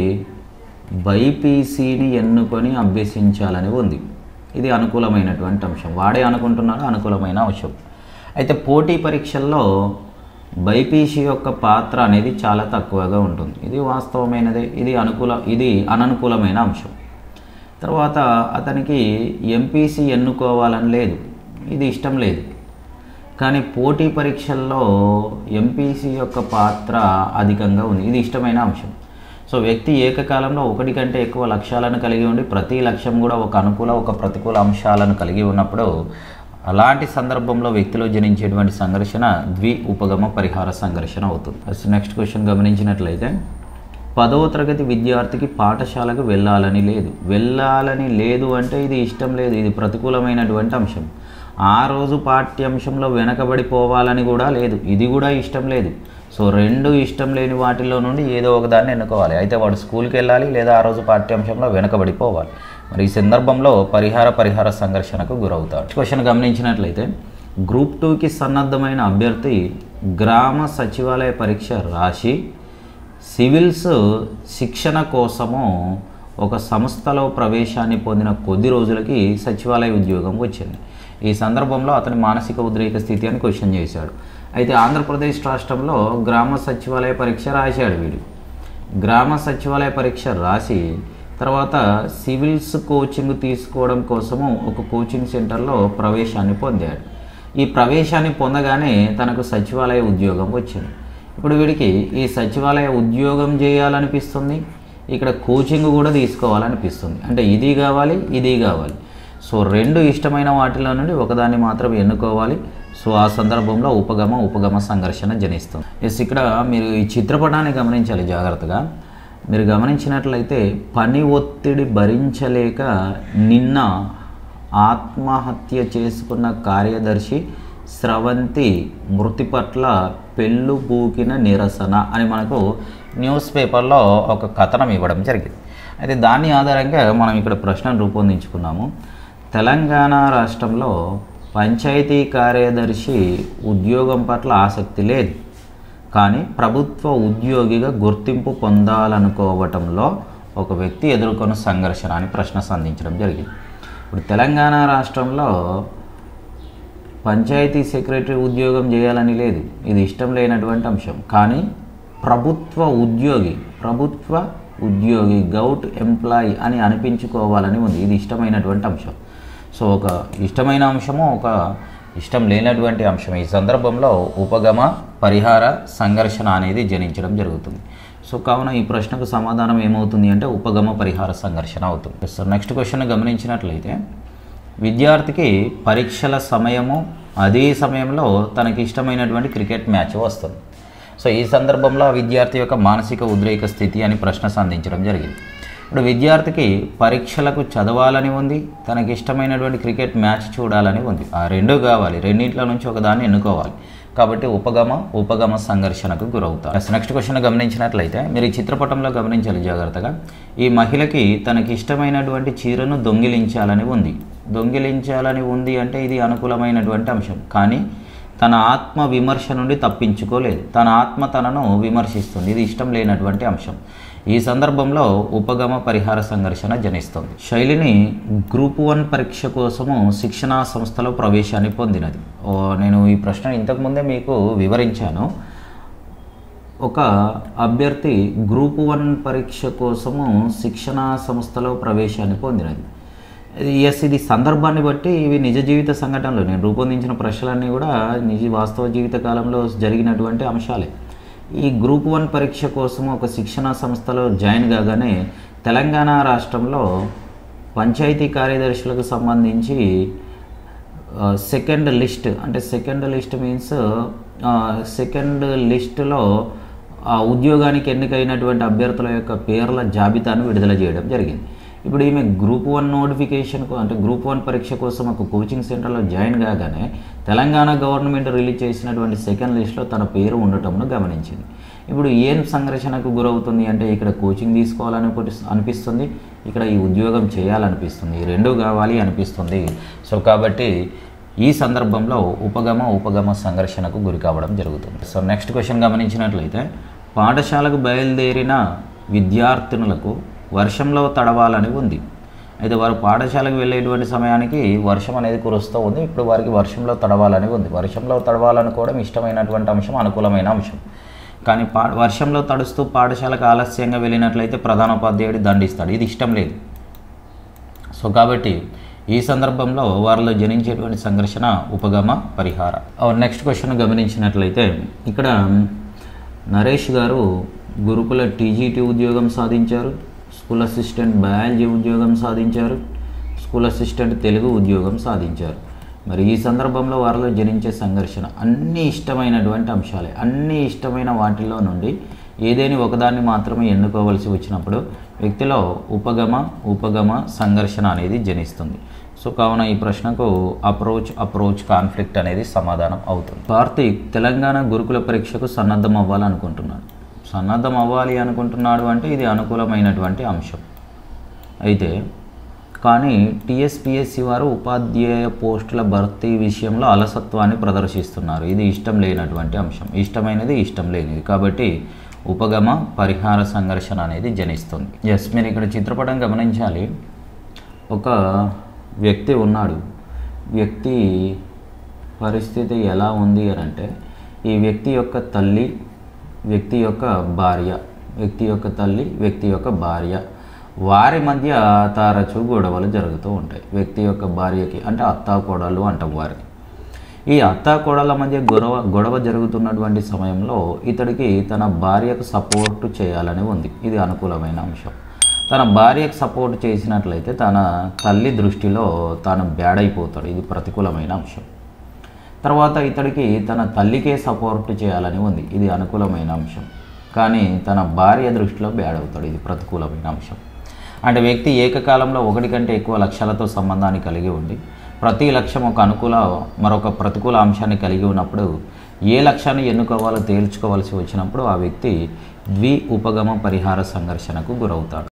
బైపీసీని ఎన్నుకొని అభ్యసించాలని ఉంది ఇది అనుకూలమైనటువంటి అంశం వాడే అనుకుంటున్నాడు అనుకూలమైన అంశం అయితే పోటీ పరీక్షల్లో బైపీసీ యొక్క పాత్ర అనేది చాలా తక్కువగా ఉంటుంది ఇది వాస్తవమైనదే ఇది అనుకూల ఇది అననుకూలమైన అంశం తర్వాత అతనికి ఎంపీసీ ఎన్నుకోవాలని లేదు ఇది ఇష్టం లేదు కానీ పోటీ పరీక్షల్లో ఎంపీసీ యొక్క పాత్ర అధికంగా ఉంది ఇది ఇష్టమైన అంశం సో వ్యక్తి ఏకకాలంలో ఒకటి కంటే ఎక్కువ లక్ష్యాలను కలిగి ఉండి ప్రతి లక్ష్యం కూడా ఒక అనుకూల ఒక ప్రతికూల అంశాలను కలిగి ఉన్నప్పుడు అలాంటి సందర్భంలో వ్యక్తిలో జనించేటువంటి సంఘర్షణ ద్వి ఉపగమ పరిహార సంఘర్షణ అవుతుంది నెక్స్ట్ క్వశ్చన్ గమనించినట్లయితే పదవ తరగతి విద్యార్థికి పాఠశాలకు వెళ్ళాలని లేదు వెళ్ళాలని లేదు అంటే ఇది ఇష్టం లేదు ఇది ప్రతికూలమైనటువంటి అంశం ఆ రోజు పాఠ్యాంశంలో వెనకబడిపోవాలని కూడా లేదు ఇది కూడా ఇష్టం లేదు సో రెండు ఇష్టం లేని వాటిలో నుండి ఏదో ఒక దాన్ని ఎన్నుకోవాలి అయితే వాడు స్కూల్కి వెళ్ళాలి లేదా ఆ రోజు పాఠ్యాంశంలో వెనకబడిపోవాలి మరి ఈ సందర్భంలో పరిహార పరిహార సంఘర్షణకు గురవుతాడు క్వశ్చన్ గమనించినట్లయితే గ్రూప్ టూకి సన్నద్ధమైన అభ్యర్థి గ్రామ సచివాలయ పరీక్ష రాసి సివిల్స్ శిక్షణ కోసము ఒక సంస్థలో ప్రవేశాన్ని పొందిన కొద్ది రోజులకి సచివాలయ ఉద్యోగం వచ్చింది ఈ సందర్భంలో అతని మానసిక ఉద్రేక స్థితి అని క్వశ్చన్ చేశాడు అయితే ఆంధ్రప్రదేశ్ రాష్ట్రంలో గ్రామ సచివాలయ పరీక్ష రాశాడు వీడు గ్రామ సచివాలయ పరీక్ష రాసి తర్వాత సివిల్స్ కోచింగ్ తీసుకోవడం కోసము ఒక కోచింగ్ సెంటర్లో ప్రవేశాన్ని పొందాడు ఈ ప్రవేశాన్ని పొందగానే తనకు సచివాలయ ఉద్యోగం వచ్చింది ఇప్పుడు వీడికి ఈ సచివాలయ ఉద్యోగం చేయాలనిపిస్తుంది ఇక్కడ కోచింగ్ కూడా తీసుకోవాలనిపిస్తుంది అంటే ఇది కావాలి ఇది కావాలి సో రెండు ఇష్టమైన వాటిలో నుండి ఒకదాన్ని మాత్రం ఎన్నుకోవాలి సో ఆ సందర్భంలో ఉపగమ ఉపగమ సంఘర్షణ జనిస్తుంది ఎస్ ఇక్కడ మీరు ఈ చిత్రపటాన్ని గమనించాలి జాగ్రత్తగా మీరు గమనించినట్లయితే పని ఒత్తిడి భరించలేక నిన్న ఆత్మహత్య చేసుకున్న కార్యదర్శి స్రవంతి మృతి పట్ల పెళ్ళు బూకిన నిరసన అని మనకు న్యూస్ పేపర్లో ఒక కథనం ఇవ్వడం జరిగింది అయితే దాని ఆధారంగా మనం ఇక్కడ ప్రశ్నను రూపొందించుకున్నాము తెలంగాణ రాష్ట్రంలో పంచాయతీ కార్యదర్శి ఉద్యోగం పట్ల ఆసక్తి లేదు కానీ ప్రభుత్వ ఉద్యోగిగా గుర్తింపు పొందాలనుకోవటంలో ఒక వ్యక్తి ఎదుర్కొన్న సంఘర్షణ అని ప్రశ్న సంధించడం జరిగింది ఇప్పుడు తెలంగాణ రాష్ట్రంలో పంచాయతీ సెక్రటరీ ఉద్యోగం చేయాలని లేదు ఇది ఇష్టం లేనటువంటి అంశం కానీ ప్రభుత్వ ఉద్యోగి ప్రభుత్వ ఉద్యోగి గౌట్ ఎంప్లాయీ అని అనిపించుకోవాలని ఉంది ఇది ఇష్టమైనటువంటి అంశం సో ఒక ఇష్టమైన అంశము ఒక ఇష్టం లేనటువంటి అంశం ఈ సందర్భంలో ఉపగమ పరిహార సంఘర్షణ అనేది జనించడం జరుగుతుంది సో కావున ఈ ప్రశ్నకు సమాధానం ఏమవుతుంది అంటే ఉపగమ పరిహార సంఘర్షణ అవుతుంది సో నెక్స్ట్ క్వశ్చన్ గమనించినట్లయితే విద్యార్థికి పరీక్షల సమయము అదే సమయంలో తనకి ఇష్టమైనటువంటి క్రికెట్ మ్యాచ్ వస్తుంది సో ఈ సందర్భంలో ఆ విద్యార్థి యొక్క మానసిక ఉద్రేక స్థితి అని ప్రశ్న సంధించడం జరిగింది ఇప్పుడు విద్యార్థికి పరీక్షలకు చదవాలని ఉంది తనకి ఇష్టమైనటువంటి క్రికెట్ మ్యాచ్ చూడాలని ఉంది ఆ రెండు కావాలి రెండింటిలో నుంచి ఒకదాన్ని ఎన్నుకోవాలి కాబట్టి ఉపగమ ఉపగమ సంఘర్షణకు గురవుతారు నెక్స్ట్ క్వశ్చన్ గమనించినట్లయితే మీరు ఈ చిత్రపటంలో గమనించాలి జాగ్రత్తగా ఈ మహిళకి తనకి ఇష్టమైనటువంటి చీరను దొంగిలించాలని ఉంది దొంగిలించాలని ఉంది అంటే ఇది అనుకూలమైనటువంటి అంశం కానీ తన ఆత్మ విమర్శ నుండి తప్పించుకోలేదు తన ఆత్మ తనను విమర్శిస్తుంది ఇది ఇష్టం లేనటువంటి అంశం ఈ సందర్భంలో ఉపగమ పరిహార సంఘర్షణ జనిస్తుంది శైలిని గ్రూప్ వన్ పరీక్ష కోసము శిక్షణా సంస్థలో ప్రవేశాన్ని పొందినది ఓ, నేను ఈ ప్రశ్న ఇంతకుముందే మీకు వివరించాను ఒక అభ్యర్థి గ్రూప్ వన్ పరీక్ష కోసము శిక్షణా సంస్థలో ప్రవేశాన్ని పొందినది ఎస్ ఇది సందర్భాన్ని బట్టి ఇవి నిజ జీవిత సంఘటనలు నేను రూపొందించిన ప్రశ్నలన్నీ కూడా నిజ వాస్తవ జీవిత కాలంలో జరిగినటువంటి అంశాలే ఈ గ్రూప్ వన్ పరీక్ష కోసం ఒక శిక్షణా సంస్థలో జాయిన్ కాగానే తెలంగాణ రాష్ట్రంలో పంచాయతీ కార్యదర్శులకు సంబంధించి సెకండ్ లిస్ట్ అంటే సెకండ్ లిస్ట్ మీన్స్ సెకండ్ లిస్టులో ఆ ఉద్యోగానికి ఎన్నికైనటువంటి అభ్యర్థుల యొక్క పేర్ల జాబితాను విడుదల చేయడం జరిగింది ఇప్పుడు ఈమె గ్రూప్ వన్ నోటిఫికేషన్కు అంటే గ్రూప్ వన్ పరీక్ష కోసం ఒక కోచింగ్ సెంటర్లో జాయిన్ కాగానే తెలంగాణ గవర్నమెంట్ రిలీజ్ చేసినటువంటి సెకండ్ లిస్ట్లో తన పేరు ఉండటంను గమనించింది ఇప్పుడు ఏం సంఘర్షణకు గురవుతుంది అంటే ఇక్కడ కోచింగ్ తీసుకోవాలని అనిపిస్తుంది ఇక్కడ ఈ ఉద్యోగం చేయాలనిపిస్తుంది ఈ రెండు కావాలి అనిపిస్తుంది సో కాబట్టి ఈ సందర్భంలో ఉపగమ ఉపగమ సంఘర్షణకు గురి కావడం జరుగుతుంది సో నెక్స్ట్ క్వశ్చన్ గమనించినట్లయితే పాఠశాలకు బయలుదేరిన విద్యార్థినులకు వర్షంలో తడవాలని ఉంది అయితే వారు పాఠశాలకు వెళ్ళేటువంటి సమయానికి వర్షం అనేది కురుస్తూ ఉంది ఇప్పుడు వారికి వర్షంలో తడవాలని ఉంది వర్షంలో తడవాలనుకోవడం ఇష్టమైనటువంటి అంశం అనుకూలమైన అంశం కానీ పా వర్షంలో తడుస్తూ పాఠశాలకు ఆలస్యంగా వెళ్ళినట్లయితే ప్రధానోపాధ్యాయుడు దండిస్తాడు ఇది ఇష్టం లేదు సో కాబట్టి ఈ సందర్భంలో వారిలో జనించేటువంటి సంఘర్షణ ఉపగమ పరిహార నెక్స్ట్ క్వశ్చన్ గమనించినట్లయితే ఇక్కడ నరేష్ గారు గురుకుల టీజీటీ ఉద్యోగం సాధించారు స్కూల్ అసిస్టెంట్ బయాలజీ ఉద్యోగం సాధించారు స్కూల్ అసిస్టెంట్ తెలుగు ఉద్యోగం సాధించారు మరి ఈ సందర్భంలో వారిలో జనించే సంఘర్షణ అన్ని ఇష్టమైనటువంటి అంశాలే అన్ని ఇష్టమైన వాటిల్లో నుండి ఏదేని ఒకదాన్ని మాత్రమే ఎన్నుకోవలసి వచ్చినప్పుడు వ్యక్తిలో ఉపగమ ఉపగమ సంఘర్షణ అనేది జనిస్తుంది సో కావున ఈ ప్రశ్నకు అప్రోచ్ అప్రోచ్ కాన్ఫ్లిక్ట్ అనేది సమాధానం అవుతుంది కార్తీక్ తెలంగాణ గురుకుల పరీక్షకు సన్నద్ధం అవ్వాలనుకుంటున్నాడు సన్నద్ధం అవ్వాలి అనుకుంటున్నాడు అంటే ఇది అనుకూలమైనటువంటి అంశం అయితే కానీ టీఎస్పిఎస్సి వారు ఉపాధ్యాయ పోస్టుల భర్తీ విషయంలో అలసత్వాన్ని ప్రదర్శిస్తున్నారు ఇది ఇష్టం లేనటువంటి అంశం ఇష్టమైనది ఇష్టం లేనిది కాబట్టి ఉపగమ పరిహార సంఘర్షణ అనేది జనిస్తుంది ఎస్ మీరు ఇక్కడ చిత్రపటం గమనించాలి ఒక వ్యక్తి ఉన్నాడు వ్యక్తి పరిస్థితి ఎలా ఉంది అని అంటే ఈ వ్యక్తి యొక్క తల్లి వ్యక్తి యొక్క భార్య వ్యక్తి యొక్క తల్లి వ్యక్తి యొక్క భార్య వారి మధ్య తరచూ గొడవలు జరుగుతూ ఉంటాయి వ్యక్తి యొక్క భార్యకి అంటే అత్తా కోడలు అంటాం వారిని ఈ అత్తా కోడల మధ్య గొడవ గొడవ జరుగుతున్నటువంటి సమయంలో ఇతడికి తన భార్యకు సపోర్ట్ చేయాలని ఉంది ఇది అనుకూలమైన అంశం తన భార్యకు సపోర్ట్ చేసినట్లయితే తన తల్లి దృష్టిలో తాను బ్యాడ్ అయిపోతాడు ఇది ప్రతికూలమైన అంశం తర్వాత ఇతడికి తన తల్లికే సపోర్ట్ చేయాలని ఉంది ఇది అనుకూలమైన అంశం కానీ తన భార్య దృష్టిలో బ్యాడ్ అవుతాడు ఇది ప్రతికూలమైన అంశం అంటే వ్యక్తి ఏకకాలంలో ఒకటి కంటే ఎక్కువ లక్ష్యాలతో సంబంధాన్ని కలిగి ఉండి ప్రతి లక్ష్యం ఒక అనుకూల మరొక ప్రతికూల అంశాన్ని కలిగి ఉన్నప్పుడు ఏ లక్ష్యాన్ని ఎన్నుకోవాలో తేల్చుకోవాల్సి వచ్చినప్పుడు ఆ వ్యక్తి ద్వి ఉపగమ పరిహార సంఘర్షణకు గురవుతాడు